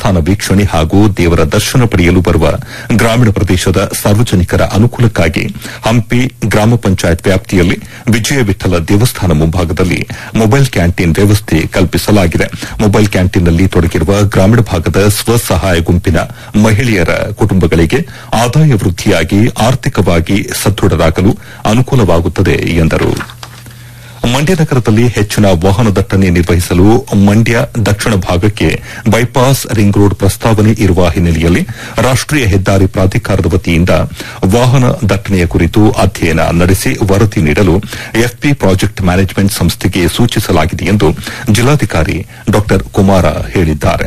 ದೇವಸ್ಥಾನ ವೀಕ್ಷಣೆ ಹಾಗೂ ದೇವರ ದರ್ಶನ ಪಡೆಯಲು ಬರುವ ಗ್ರಾಮೀಣ ಪ್ರದೇಶದ ಸಾರ್ವಜನಿಕರ ಅನುಕೂಲಕ್ಕಾಗಿ ಹಂಪಿ ಗ್ರಾಮ ಪಂಚಾಯತ್ ವ್ಯಾಪ್ತಿಯಲ್ಲಿ ವಿಜಯ ವಿಠಲ ದೇವಸ್ಥಾನ ಮುಂಭಾಗದಲ್ಲಿ ಮೊಬೈಲ್ ಕ್ಯಾಂಟೀನ್ ವ್ಯವಸ್ಥೆ ಕಲ್ಪಿಸಲಾಗಿದೆ ಮೊಬೈಲ್ ಕ್ಯಾಂಟೀನ್ನಲ್ಲಿ ತೊಡಗಿರುವ ಗ್ರಾಮೀಣ ಭಾಗದ ಸ್ವಸಹಾಯ ಗುಂಪಿನ ಮಹಿಳೆಯರ ಕುಟುಂಬಗಳಿಗೆ ಆದಾಯ ವೃದ್ಧಿಯಾಗಿ ಆರ್ಥಿಕವಾಗಿ ಸದೃಢರಾಗಲು ಅನುಕೂಲವಾಗುತ್ತದೆ ಎಂದರು ಮಂಡ್ಯ ನಗರದಲ್ಲಿ ಹೆಚ್ಚಿನ ವಾಹನ ದಟ್ಟಣೆ ನಿರ್ವಹಿಸಲು ಮಂಡ್ಯ ದಕ್ಷಿಣ ಭಾಗಕ್ಕೆ ಬೈಪಾಸ್ ರಿಂಗ್ ರೋಡ್ ಪ್ರಸ್ತಾವನೆ ಇರುವ ಹಿನ್ನೆಲೆಯಲ್ಲಿ ರಾಷ್ಟೀಯ ಹೆದ್ದಾರಿ ಪ್ರಾಧಿಕಾರದ ವತಿಯಿಂದ ವಾಹನ ದಟ್ಟಣೆಯ ಕುರಿತು ಅಧ್ಯಯನ ನಡೆಸಿ ವರದಿ ನೀಡಲು ಎಫ್ಪಿ ಪ್ರಾಜೆಕ್ಟ್ ಮ್ಯಾನೇಜ್ಮೆಂಟ್ ಸಂಸ್ಥೆಗೆ ಸೂಚಿಸಲಾಗಿದೆ ಎಂದು ಜಿಲ್ಲಾಧಿಕಾರಿ ಡಾ ಕುಮಾರ ಹೇಳಿದ್ದಾರೆ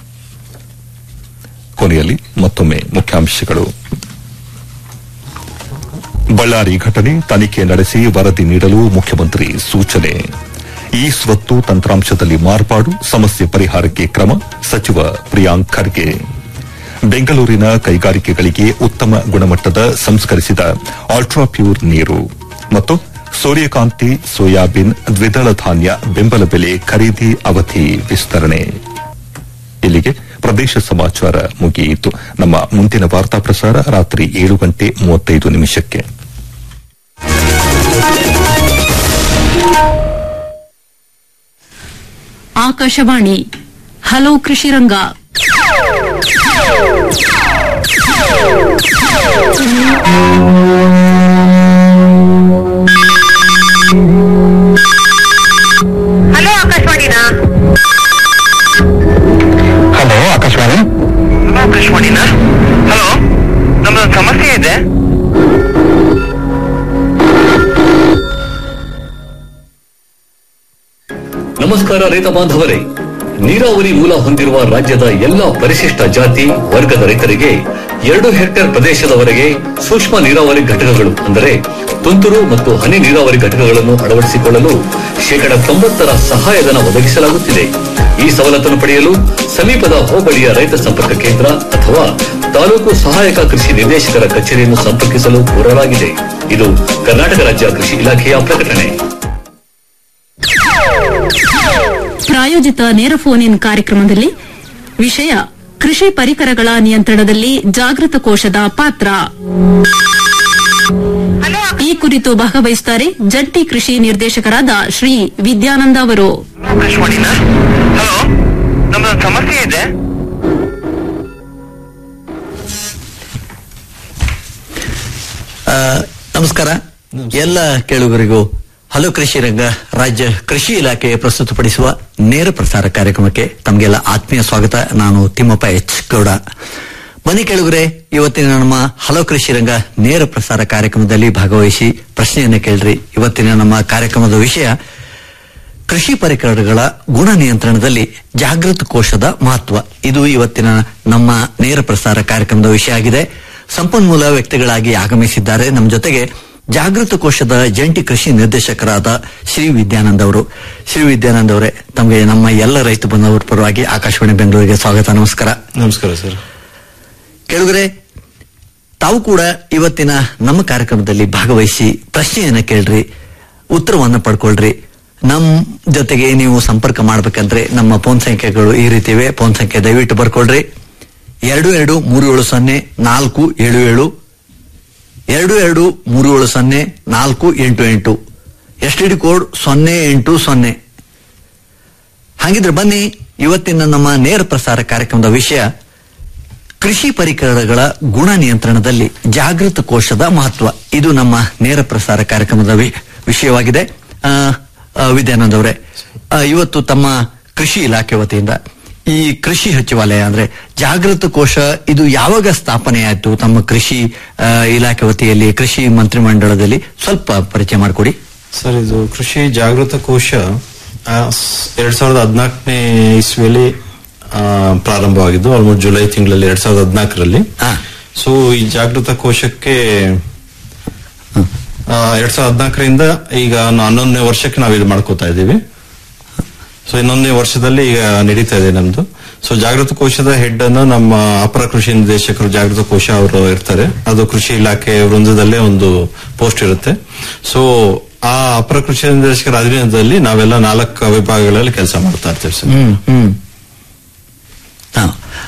ಕೊನೆಯಲ್ಲಿ ಮತ್ತೊಮ್ಮೆ ಮುಖ್ಯಾಂಶಗಳು ಬಳ್ಳಾರಿ ಘಟನೆ ತನಿಖೆ ನಡೆಸಿ ವರದಿ ನೀಡಲು ಮುಖ್ಯಮಂತ್ರಿ ಸೂಚನೆ ಈ ಸ್ವತ್ತು ತಂತ್ರಾಂಶದಲ್ಲಿ ಮಾರ್ಪಾಡು ಸಮಸ್ಯೆ ಪರಿಹಾರಕ್ಕೆ ಕ್ರಮ ಸಚಿವ ಪ್ರಿಯಾಂಕ್ ಖರ್ಗೆ ಬೆಂಗಳೂರಿನ ಕೈಗಾರಿಕೆಗಳಿಗೆ ಉತ್ತಮ ಗುಣಮಟ್ಟದ ಸಂಸ್ಕರಿಸಿದ ಅಲ್ಟ್ರಾಪ್ಯೂರ್ ನೀರು ಮತ್ತು ಸೂರ್ಯಕಾಂತಿ ಸೋಯಾಬೀನ್ ದ್ವಿದಳ ಧಾನ್ಯ ಬೆಂಬಲ ಬೆಲೆ ಖರೀದಿ ಅವಧಿ ವಿಸ್ತರಣೆ ಇಲ್ಲಿಗೆ ಪ್ರದೇಶ ಸಮಾಚಾರ ಮುಗಿಯಿತು ನಮ್ಮ ಮುಂದಿನ ವಾರ್ತಾ ಪ್ರಸಾರ ರಾತ್ರಿ ಏಳು ಗಂಟೆ ಮೂವತ್ತೈದು ನಿಮಿಷಕ್ಕೆ ಆಕಾಶವಾಣಿ ಹಲೋ ಕೃಷಿರಂಗ ಹಲೋ ಆಕಾಶವಾಣಿನಾ ಹಲೋ ಆಕಾಶವಾಣಿ ಹಲೋ ಆಕಾಶವಾಣಿನಾ ಹಲೋ ನಮ್ದೊಂದು ಸಮಸ್ಯೆ ಇದೆ ನಮಸ್ಕಾರ ರೈತ ಬಾಂಧವರೇ ನೀರಾವರಿ ಮೂಲ ಹೊಂದಿರುವ ರಾಜ್ಯದ ಎಲ್ಲ ಪರಿಶಿಷ್ಟ ಜಾತಿ ವರ್ಗದ ರೈತರಿಗೆ ಎರಡು ಹೆಕ್ಟೇರ್ ಪ್ರದೇಶದವರೆಗೆ ಸೂಕ್ಷ್ಮ ನೀರಾವರಿ ಘಟಕಗಳು ಅಂದರೆ ತುಂತುರು ಮತ್ತು ಹನಿ ನೀರಾವರಿ ಘಟಕಗಳನ್ನು ಅಳವಡಿಸಿಕೊಳ್ಳಲು ಶೇಕಡ ತೊಂಬತ್ತರ ಸಹಾಯಧನ ಒದಗಿಸಲಾಗುತ್ತಿದೆ ಈ ಸವಲತ್ತನ್ನು ಪಡೆಯಲು ಸಮೀಪದ ಹೋಬಳಿಯ ರೈತ ಸಂಪರ್ಕ ಕೇಂದ್ರ ಅಥವಾ ತಾಲೂಕು ಸಹಾಯಕ ಕೃಷಿ ನಿರ್ದೇಶಕರ ಕಚೇರಿಯನ್ನು ಸಂಪರ್ಕಿಸಲು ಕೋರಲಾಗಿದೆ ಇದು ಕರ್ನಾಟಕ ರಾಜ್ಯ ಕೃಷಿ ಇಲಾಖೆಯ ಪ್ರಕಟಣೆ ಪ್ರಾಯೋಜಿತ ನೇರ ಫೋನ್ ಇನ್ ಕಾರ್ಯಕ್ರಮದಲ್ಲಿ ವಿಷಯ ಕೃಷಿ ಪರಿಕರಗಳ ನಿಯಂತ್ರಣದಲ್ಲಿ ಜಾಗೃತ ಕೋಶದ ಪಾತ್ರ ಹಲೋ ಈ ಕುರಿತು ಭಾಗವಹಿಸುತ್ತಾರೆ ಜಂಟಿ ಕೃಷಿ ನಿರ್ದೇಶಕರಾದ ಶ್ರೀ ವಿದ್ಯಾನಂದ ಅವರು ಹಲೋ ಆಕಾಶವಾಣಿನಾ ಹಲೋ ನಮ್ದೊಂದು ಸಮಸ್ಯೆ ಇದೆ ಆ, ನಮಸ್ಕಾರ ಎಲ್ಲ ಕೇಳುಗರಿಗೂ ಹಲೋ ಕೃಷಿ ರಂಗ ರಾಜ್ಯ ಕೃಷಿ ಇಲಾಖೆ ಪ್ರಸ್ತುತಪಡಿಸುವ ನೇರ ಪ್ರಸಾರ ಕಾರ್ಯಕ್ರಮಕ್ಕೆ ತಮಗೆಲ್ಲ ಆತ್ಮೀಯ ಸ್ವಾಗತ ನಾನು ತಿಮ್ಮಪ್ಪ ಎಚ್ ಗೌಡ ಬನ್ನಿ ಕೇಳುಗರೆ ಇವತ್ತಿನ ನಮ್ಮ ಹಲೋ ಕೃಷಿ ರಂಗ ನೇರ ಪ್ರಸಾರ ಕಾರ್ಯಕ್ರಮದಲ್ಲಿ ಭಾಗವಹಿಸಿ ಪ್ರಶ್ನೆಯನ್ನ ಕೇಳ್ರಿ ಇವತ್ತಿನ ನಮ್ಮ ಕಾರ್ಯಕ್ರಮದ ವಿಷಯ ಕೃಷಿ ಪರಿಕರಗಳ ಗುಣ ನಿಯಂತ್ರಣದಲ್ಲಿ ಜಾಗೃತ ಕೋಶದ ಮಹತ್ವ ಇದು ಇವತ್ತಿನ ನಮ್ಮ ನೇರ ಪ್ರಸಾರ ಕಾರ್ಯಕ್ರಮದ ವಿಷಯ ಆಗಿದೆ ಸಂಪನ್ಮೂಲ ವ್ಯಕ್ತಿಗಳಾಗಿ ಆಗಮಿಸಿದ್ದಾರೆ ನಮ್ಮ ಜೊತೆಗೆ ಜಾಗೃತ ಕೋಶದ ಜಂಟಿ ಕೃಷಿ ನಿರ್ದೇಶಕರಾದ ಶ್ರೀ ವಿದ್ಯಾನಂದ್ ಅವರು ಶ್ರೀ ವಿದ್ಯಾನಂದ್ ಅವರೇ ತಮಗೆ ನಮ್ಮ ಎಲ್ಲ ರೈತ ಬಂಧುವರ ಪರವಾಗಿ ಆಕಾಶವಾಣಿ ಬೆಂಗಳೂರಿಗೆ ಸ್ವಾಗತ ನಮಸ್ಕಾರ ನಮಸ್ಕಾರ ಸರ್ ಕೇಳಿದ್ರೆ ತಾವು ಕೂಡ ಇವತ್ತಿನ ನಮ್ಮ ಕಾರ್ಯಕ್ರಮದಲ್ಲಿ ಭಾಗವಹಿಸಿ ಪ್ರಶ್ನೆಯನ್ನ ಕೇಳ್ರಿ ಉತ್ತರವನ್ನ ಪಡ್ಕೊಳ್ರಿ ನಮ್ ಜೊತೆಗೆ ನೀವು ಸಂಪರ್ಕ ಮಾಡ್ಬೇಕಂದ್ರೆ ನಮ್ಮ ಫೋನ್ ಸಂಖ್ಯೆಗಳು ಈ ರೀತಿ ಇವೆ ಫೋನ್ ಸಂಖ್ಯೆ ದಯವಿಟ್ಟು ಬರ್ಕೊಳ್ರಿ ಎರಡು ಎರಡು ಮೂರು ಏಳು ಸೊನ್ನೆ ನಾಲ್ಕು ಏಳು ಏಳು ಎರಡು ಎರಡು ಮೂರು ಏಳು ಸೊನ್ನೆ ನಾಲ್ಕು ಎಂಟು ಎಂಟು ಎಸ್ ಡಿ ಕೋಡ್ ಸೊನ್ನೆ ಎಂಟು ಸೊನ್ನೆ ಹಾಗಿದ್ರೆ ಬನ್ನಿ ಇವತ್ತಿನ ನಮ್ಮ ನೇರ ಪ್ರಸಾರ ಕಾರ್ಯಕ್ರಮದ ವಿಷಯ ಕೃಷಿ ಪರಿಕರಗಳ ಗುಣ ನಿಯಂತ್ರಣದಲ್ಲಿ ಜಾಗೃತ ಕೋಶದ ಮಹತ್ವ ಇದು ನಮ್ಮ ನೇರ ಪ್ರಸಾರ ಕಾರ್ಯಕ್ರಮದ ವಿ- ವಿಷಯವಾಗಿದೆ ಆ, ಆ, ವಿದ್ಯಾನಂದ್ ಅವರೇ ಆ, ಇವತ್ತು ತಮ್ಮ ಕೃಷಿ ಇಲಾಖೆ ವತಿಯಿಂದ ಈ ಕೃಷಿ ಸಚಿವಾಲಯ ಅಂದ್ರೆ ಜಾಗೃತ ಕೋಶ ಇದು ಯಾವಾಗ ಸ್ಥಾಪನೆ ಆಯ್ತು ತಮ್ಮ ಕೃಷಿ ಆ, ಇಲಾಖೆ ವತಿಯಲ್ಲಿ ಕೃಷಿ ಮಂತ್ರಿಮಂಡಲದಲ್ಲಿ ಸ್ವಲ್ಪ ಪರಿಚಯ ಮಾಡಿಕೊಡಿ ಸರ್ ಇದು ಕೃಷಿ ಜಾಗೃತ ಕೋಶ ಆ, ಸ್- ಎರಡ್ ಸಾವಿರದ ಹದಿನಾಲ್ಕನೇ ಇಸ್ವಿಯಲ್ಲಿ ಆ, ಪ್ರಾರಂಭವಾಗಿದ್ದು ಆಲ್ಮೋಸ್ಟ್ ಜುಲೈ ತಿಂಗಳಲ್ಲಿ ಎರಡ್ ಸಾವಿರದ ಹದಿನಾಲ್ಕರಲ್ಲಿ ಹಾ. ಸೊ ಈ ಜಾಗೃತ ಕೋಶಕ್ಕೆ ಆ, ಎರಡ್ ಸಾವಿರದ ಹದಿನಾಲ್ಕರಿಂದ ಈಗ ನ- ಹನ್ನೊಂದನೇ ವರ್ಷಕ್ಕೆ ನಾವು ಇದು ಮಾಡ್ಕೋತಾ ಇದ್ದೀವಿ ಸೊ ಇನ್ನೊಂದನೇ ವರ್ಷದಲ್ಲಿ ಈಗ ನಡೀತಾ ಇದೆ ನಮ್ದು ಸೊ ಜಾಗೃತ ಕೋಶದ ಹೆಡ್ ಅನ್ನು ನಮ್ಮ ಅಪರ ಕೃಷಿ ನಿರ್ದೇಶಕರು ಜಾಗೃತ ಕೋಶ ಅವರು ಇರ್ತಾರೆ ಅದು ಕೃಷಿ ಇಲಾಖೆ ವೃಂದದಲ್ಲೇ ಒಂದು ಪೋಸ್ಟ್ ಇರುತ್ತೆ ಸೊ ಆ ಅಪರ ಕೃಷಿ ನಿರ್ದೇಶಕರ ಅಧೀನದಲ್ಲಿ ನಾವೆಲ್ಲ ನಾಲ್ಕು ವಿಭಾಗಗಳಲ್ಲಿ ಕೆಲಸ ಮಾಡ್ತಾ ಇರ್ತೀವಿ ಸರ್ ಹ್ಮ್ ಹ್ಮ್ ಹಾ.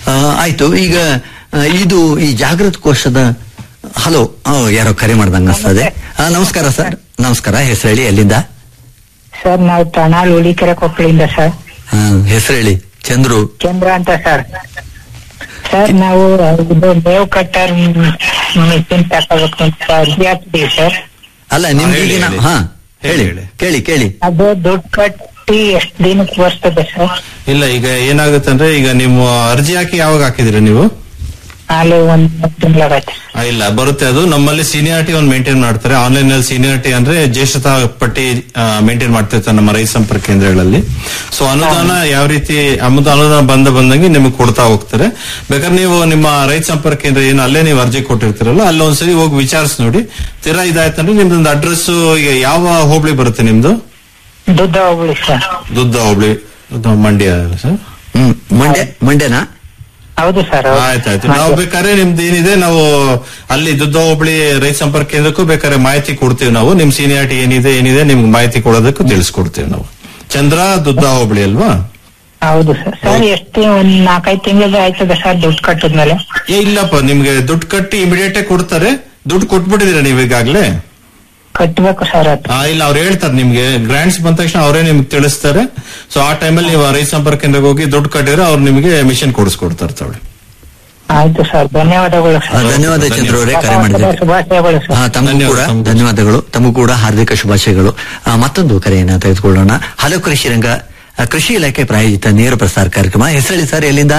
ಆ, ಆಯ್ತು ಈಗ ಆ, ಇದು ಈ ಜಾಗೃತ ಕೋಶದ ಹಲೋ ಯಾರೋ ಕರೆ ಮಾಡ್ದಂಗ ಅನ್ಸ್ತದೆ ಆ, ನಮಸ್ಕಾರ ಸರ್ ನಮಸ್ಕಾರ ಹೆಸರು ಹೇಳಿ ಎಲ್ಲಿಂದ ಸರ್ ನಾವು ತಣಾಳ್ ಉಳಿಕೆರೆ ಕೊಪ್ಪಳಿಂದ ಸರ್ ಆ, ಹೆಸರು ಹೇಳಿ ಚಂದ್ರು ಚಂದ್ರ ಅಂತ ಸರ್ ಸರ್ ನಾವು ಇದು ಮೇವ್ ಕಟ್ಟರ್ ಮಿಷಿನ್ ತಗೋಬೇಕು ಅಂತ ಅರ್ಜಿ ಹಾಕ್ತೀವಿ ಸರ್ ಅಲ್ಲ ನಿಮ್ಗೆ ಹೇಳಿ, ಈಗಿನ ಹೇಳಿ. ಹಾ ಹೇಳಿ ಹೇಳಿ. ಕೇಳಿ ಕೇಳಿ ಅದು ದುಡ್ಡು ಕಟ್ಟಿ ಎಷ್ಟು ದಿನಕ್ಕೆ ಬರ್ತದೆ ಸರ್ ಇಲ್ಲ ಈಗ ಏನಾಗುತ್ತೆ ಅಂದ್ರೆ ಈಗ ನೀವು ಅರ್ಜಿ ಹಾಕಿ ಯಾವಾಗ ಹಾಕಿದಿರಿ ನೀವು ಅಲ್ಲಿ ಒಂದ್ ತಿಂಗಳಾಗತ್ತೆ ಆ, ಇಲ್ಲ ಬರುತ್ತೆ ಅದು ನಮ್ಮಲ್ಲಿ ಸೀನಿಯಾರಿಟಿ ಒಂದು ಮೇಂಟೈನ್ ಮಾಡ್ತಾರೆ ಆನ್ಲೈನ್ ನಲ್ಲಿ ಸೀನಿಯಾರಿಟಿ ಅಂದ್ರೆ ಜ್ಯೇಷ್ಠತಾ ಪಟ್ಟಿ ಮೇಂಟೈನ್ ಮಾಡ್ತಿರ್ತಾರೆ ನಮ್ಮ ರೈತ ಸಂಪರ್ಕ ಕೇಂದ್ರಗಳಲ್ಲಿ ಸೊ ಅನುದಾನ ಯಾವ ರೀತಿ ಅನುದಾನ ಅನುದಾನ ಬಂದ ಬಂದಂಗೆ ನಿಮಗೆ ಕೊಡ್ತಾ ಹೋಗ್ತಾರೆ ಬೇಕಾದ್ರೆ ನೀವು ನಿಮ್ಮ ರೈತ ಸಂಪರ್ಕ ಕೇಂದ್ರ ಏನು ಅಲ್ಲೇ ನೀವು ಅರ್ಜಿ ಕೊಟ್ಟಿರ್ತೀರಲ್ಲ ಅಲ್ಲಿ ಒಂದ್ಸರಿ ಹೋಗಿ ವಿಚಾರಿಸಿ ನೋಡಿ ತೀರಾ ಇದಾಯ್ತಂದ್ರೆ ನಿಮ್ದೊಂದು ಅಡ್ರೆಸ್ ಈಗ ಯಾವ ಹೋಬಳಿ ಬರುತ್ತೆ ನಿಮ್ದು ದುಡ್ಡ ಹೋಗ್ಲಿ ಸರ್ ದುದ್ದ ಹೋಬಳಿ ಅದು ಮಂಡ್ಯ ಸರ್ ಹ್ಮ್ ಮಂಡ್ಯ ಮಂಡ್ಯನಾ ಹೌದು ಸರ್ ಆಯ್ತಾಯ್ತು ನಾವು ಬೇಕಾದ್ರೆ ನಿಮ್ದು ಏನಿದೆ ನಾವು ಅಲ್ಲಿ ದುದ್ದ ಹೋಬಳಿ ರೈತ ಸಂಪರ್ಕ ಕೇಂದ್ರಕ್ಕೂ ಬೇಕಾದ್ರೆ ಮಾಹಿತಿ ಕೊಡ್ತೀವಿ ನಾವು ನಿಮ್ ಸೀನಿಯಾರಿಟಿ ಏನಿದೆ ಏನಿದೆ ನಿಮ್ಗೆ ಮಾಹಿತಿ ಕೊಡೋದಕ್ಕೂ ತಿಳಿಸ್ಕೊಡ್ತೀವಿ ನಾವು ಚಂದ್ರ ದುದ್ದ ಹೋಬಳಿ ಅಲ್ವಾ ಹೌದು ಸರ್ ಸರ್ ಎಷ್ಟು ಒಂದ್ ನಾಲ್ಕೈದು ತಿಂಗಳಿಗೆ ಆಯ್ತದೆ ಸರ್ ದುಡ್ಡು ಕಟ್ಟಿದ್ಮೇಲೆ ಏ ಇಲ್ಲಪ್ಪ ನಿಮ್ಗೆ ದುಡ್ಡು ಕಟ್ಟಿ ಇಮಿಡಿಯೇಟ್ ಕೊಡ್ತಾರೆ ದುಡ್ಡು ಕೊಟ್ಬಿಟ್ಟಿದೀರ ನೀವು ಈಗಾಗ್ಲೇ ಕಟ್ಬೇಕು ಸರ್ ಅದು ಆ, ಇಲ್ಲ ಅವ್ರು ಹೇಳ್ತಾರೆ ನಿಮ್ಗೆ ಗ್ರಾಂಟ್ಸ್ ಬಂದ ತಕ್ಷಣ ಅವರೇ ನಿಮ್ಗೆ ತಿಳಿಸ್ತಾರೆ ಸೊ ಆ ಟೈಮಲ್ಲಿ ನೀವು ರೈತ ಸಂಪರ್ಕ ಕೇಂದ್ರಕ್ಕೆ ಹೋಗಿ ದುಡ್ಡು ಕಟ್ಟಿದ್ರೆ ಅವ್ರು ನಿಮಗೆ ಮಿಷನ್ ಕೊಡಿಸ್ಕೊಡ್ತಾರೆ ತಗೊಳ್ಳಿ ಆಯ್ತು ಸರ್ ಧನ್ಯವಾದಗಳು ಆ, ಸರ್ ಧನ್ಯವಾದ ಚಂದ್ರು ಅವರೇ ಕರೆ ಮಾಡಿದ್ರೆ ಶುಭಾಶಯಗಳು ಸರ್ ಹಾ ತಮಗೂ ಧನ್ಯವಾದ, ಕೂಡ ತಮಗೂ. ಧನ್ಯವಾದಗಳು ತಮಗೂ ಕೂಡ ಹಾರ್ದಿಕ ಶುಭಾಶಯಗಳು ಆ, ಮತ್ತೊಂದು ಕರೆಯನ್ನ ತೆಗೆದುಕೊಳ್ಳೋಣ ಹಲೋ ಕೃಷಿ ರಂಗ ಆ, ಕೃಷಿ ಇಲಾಖೆ ಪ್ರಾಯೋಜಿತ ನೇರ ಪ್ರಸಾರ ಕಾರ್ಯಕ್ರಮ ಹೆಸರೇಳಿ ಸರ್ ಎಲ್ಲಿಂದ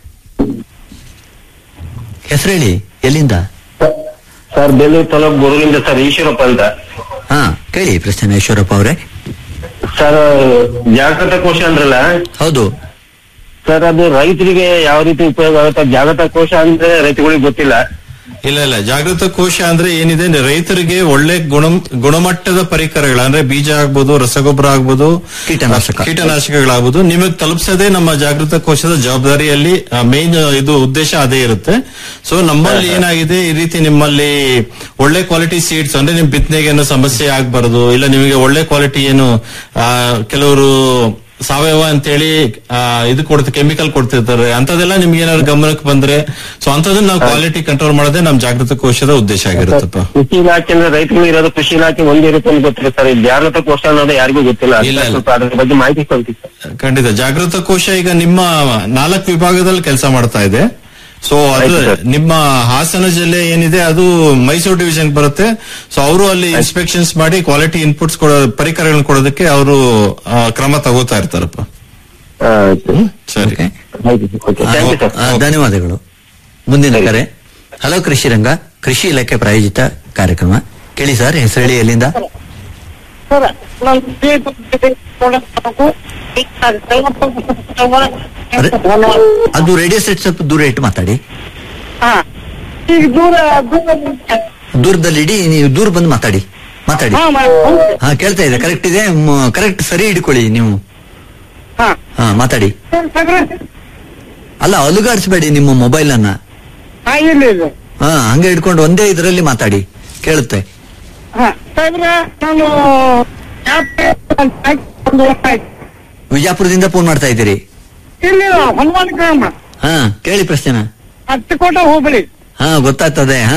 ಹೆಸರೇಳಿ ಎಲ್ಲಿಂದ ಸರ್ ಬೇಲೂರು ತಾಲೂಕು ಗುರುಲಿಂದ ಸರ್ ಈಶ್ವರಪ್ಪ ಅಂತ ಹಾ ಕೇಳಿ ಪ್ರಶ್ನೆ ಈಶ್ವರಪ್ಪ ಅವರೇ ಸರ್ ಜಾಗೃತ ಕೋಶ ಅಂದ್ರಲ್ಲ ಹೌದು ಸರ್ ಅದು ರೈತರಿಗೆ ಯಾವ ರೀತಿ ಉಪಯೋಗ ಆಗುತ್ತೆ ಜಾಗೃತ ಕೋಶ ಅಂದ್ರೆ ರೈತಗಳಿಗೆ ಗೊತ್ತಿಲ್ಲ ಇಲ್ಲ ಇಲ್ಲ ಜಾಗೃತ ಕೋಶ ಅಂದ್ರೆ ಏನಿದೆ ಅಂದ್ರೆ ರೈತರಿಗೆ ಒಳ್ಳೆ ಗುಣ ಗುಣಮಟ್ಟದ ಪರಿಕರಗಳು ಅಂದ್ರೆ ಬೀಜ ಆಗ್ಬೋದು ರಸಗೊಬ್ಬರ ಆಗ್ಬೋದು ಕೀಟನಾಶಕ. ಕೀಟನಾಶಕಗಳಾಗ್ಬೋದು ನಿಮಗೆ ತಲುಪಿಸೋದೇ ನಮ್ಮ ಜಾಗೃತ ಕೋಶದ ಜವಾಬ್ದಾರಿಯಲ್ಲಿ ಮೇನ್ ಇದು ಉದ್ದೇಶ ಅದೇ ಇರುತ್ತೆ ಸೊ ನಮ್ಮಲ್ಲಿ ಏನಾಗಿದೆ ಈ ರೀತಿ ನಿಮ್ಮಲ್ಲಿ ಒಳ್ಳೆ ಕ್ವಾಲಿಟಿ ಸೀಡ್ಸ್ ಅಂದ್ರೆ ನಿಮ್ ಬಿತ್ತನೆಗೆ ಏನೋ ಸಮಸ್ಯೆ ಆಗ್ಬಾರ್ದು ಇಲ್ಲ ನಿಮಗೆ ಒಳ್ಳೆ ಕ್ವಾಲಿಟಿ ಏನು ಆ, ಕೆಲವರು ಸಾವಯವ ಅಂತೇಳಿ ಆ, ಇದು ಕೊಡ್ತ ಕೆಮಿಕಲ್ ಕೊಡ್ತಿರ್ತಾರೆ ಅಂತದೆಲ್ಲ ನಿಮ್ಗೆ ಏನಾದ್ರು ಗಮನಕ್ಕೆ ಬಂದ್ರೆ ಸೊ ಅಂತದನ್ನ ನಾವು ಕ್ವಾಲಿಟಿ ಕಂಟ್ರೋಲ್ ಮಾಡೋದೇ ನಮ್ ಜಾಗೃತ ಕೋಶದ ಉದ್ದೇಶ ಆಗಿರುತ್ತಪ್ಪ ಕೃಷಿ ಇಲಾಖೆ ಅಂದ್ರೆ ರೈತರು ಇರೋದು ಕೃಷಿ ಇಲಾಖೆ ಒಂದೇ ಇರುತ್ತೆ ಅಂತ ಗೊತ್ತಿಲ್ಲ ಸರ್ ಈ ಜಾಗೃತ ಕೋಶ ಅನ್ನೋದು ಯಾರಿಗೂ ಗೊತ್ತಿಲ್ಲ ಇಲ್ಲ, ಅದಕ್ಕೆ ಇಲ್ಲ. ಸ್ವಲ್ಪ ಅದ್ರ ಬಗ್ಗೆ ಮಾಹಿತಿ ಕೊಡ್ತೀವಿ ಸರ್ ಖಂಡಿತ ಜಾಗೃತ ಕೋಶ ಈಗ ನಿಮ್ಮ ನಾಲ್ಕು ವಿಭಾಗದಲ್ಲಿ ಕೆಲಸ ಮಾಡ್ತಾ ಇದೆ ಸೊ ಅದು ಆಯ್ತು ಸರ್. ನಿಮ್ಮ ಹಾಸನ ಜಿಲ್ಲೆ ಏನಿದೆ ಅದು ಮೈಸೂರು ಡಿವಿಷನ್ ಬರುತ್ತೆ ಸೊ ಅವರು ಅಲ್ಲಿ ಇನ್ಸ್ಪೆಕ್ಷನ್ಸ್ ಮಾಡಿ ಕ್ವಾಲಿಟಿ ಇನ್ಪುಟ್ಸ್ ಕೊಡೋ ಪರಿಕರಗಳನ್ನ ಕೊಡೋದಕ್ಕೆ ಅವರು ಕ್ರಮ ತಗೋತಾ ಇರ್ತಾರಪ್ಪ ಆ, ಆಯ್ತು ಸರಿ ಓಕೆ ಆಯ್ತು ಓಕೆ ಥ್ಯಾಂಕ್ ಯು ಸರ್ ಆ, ಧನ್ಯವಾದಗಳು ಮುಂದಿನ ಕರೆ ಹಲೋ ಕೃಷಿ ರಂಗ ಕೃಷಿ ಇಲಾಖೆ ಪ್ರಾಯೋಜಿತ ಕಾರ್ಯಕ್ರಮ ಕೇಳಿ ಸರ್ ಹೆಸರೇಳಿ ಎಲ್ಲಿಂದ ಅರೆ, ಅದು ರೇಡಿಯೋ ಸೆಟ್ ಸ್ವಲ್ಪ ದೂರ ಇಟ್ಟು ಮಾತಾಡಿ ಈಗ ದೂರ ದೂರ ದೂರದಲ್ಲಿ ಇಡಿ ನೀವು ದೂರ ಬಂದು ಮಾತಾಡಿ ಮಾತಾಡಿ ಹಾ ಕೇಳ್ತಾ ಇದೆ ಕರೆಕ್ಟ್ ಇದೆ ಕರೆಕ್ಟ್ ಸರಿ ಹಿಡ್ಕೊಳ್ಳಿ ನೀವು ಹಾ ಮಾತಾಡಿ ಅಲ್ಲ ಅಲುಗಾಡಿಸ್ಬೇಡಿ ನಿಮ್ಮ ಮೊಬೈಲ್ ಅನ್ನ ಇಲ್ಲ ಇಲ್ಲ ಹಾ ಹಂಗೆ ಹಿಡ್ಕೊಂಡು ಒಂದೇ ಇದರಲ್ಲಿ ಮಾತಾಡಿ ಕೇಳುತ್ತೆ ಸಾಹೇಬ್ರ ನಾನು ಒಂದು ವರ್ಷ ಆಯ್ತು ವಿಜಾಪುರದಿಂದ ಫೋನ್ ಮಾಡ್ತಾ ಇದ್ದೀರಿ ಇಲ್ಲಿ ಹನುಮಾನ್ ಗ್ರಾಮ ಹಾ ಕೇಳಿ ಪ್ರಶ್ನೆನ ಹತ್ತಕೋಟ ಹೋಬಳಿ ಹಾ ಗೊತ್ತಾಗ್ತದೆ ಹಾ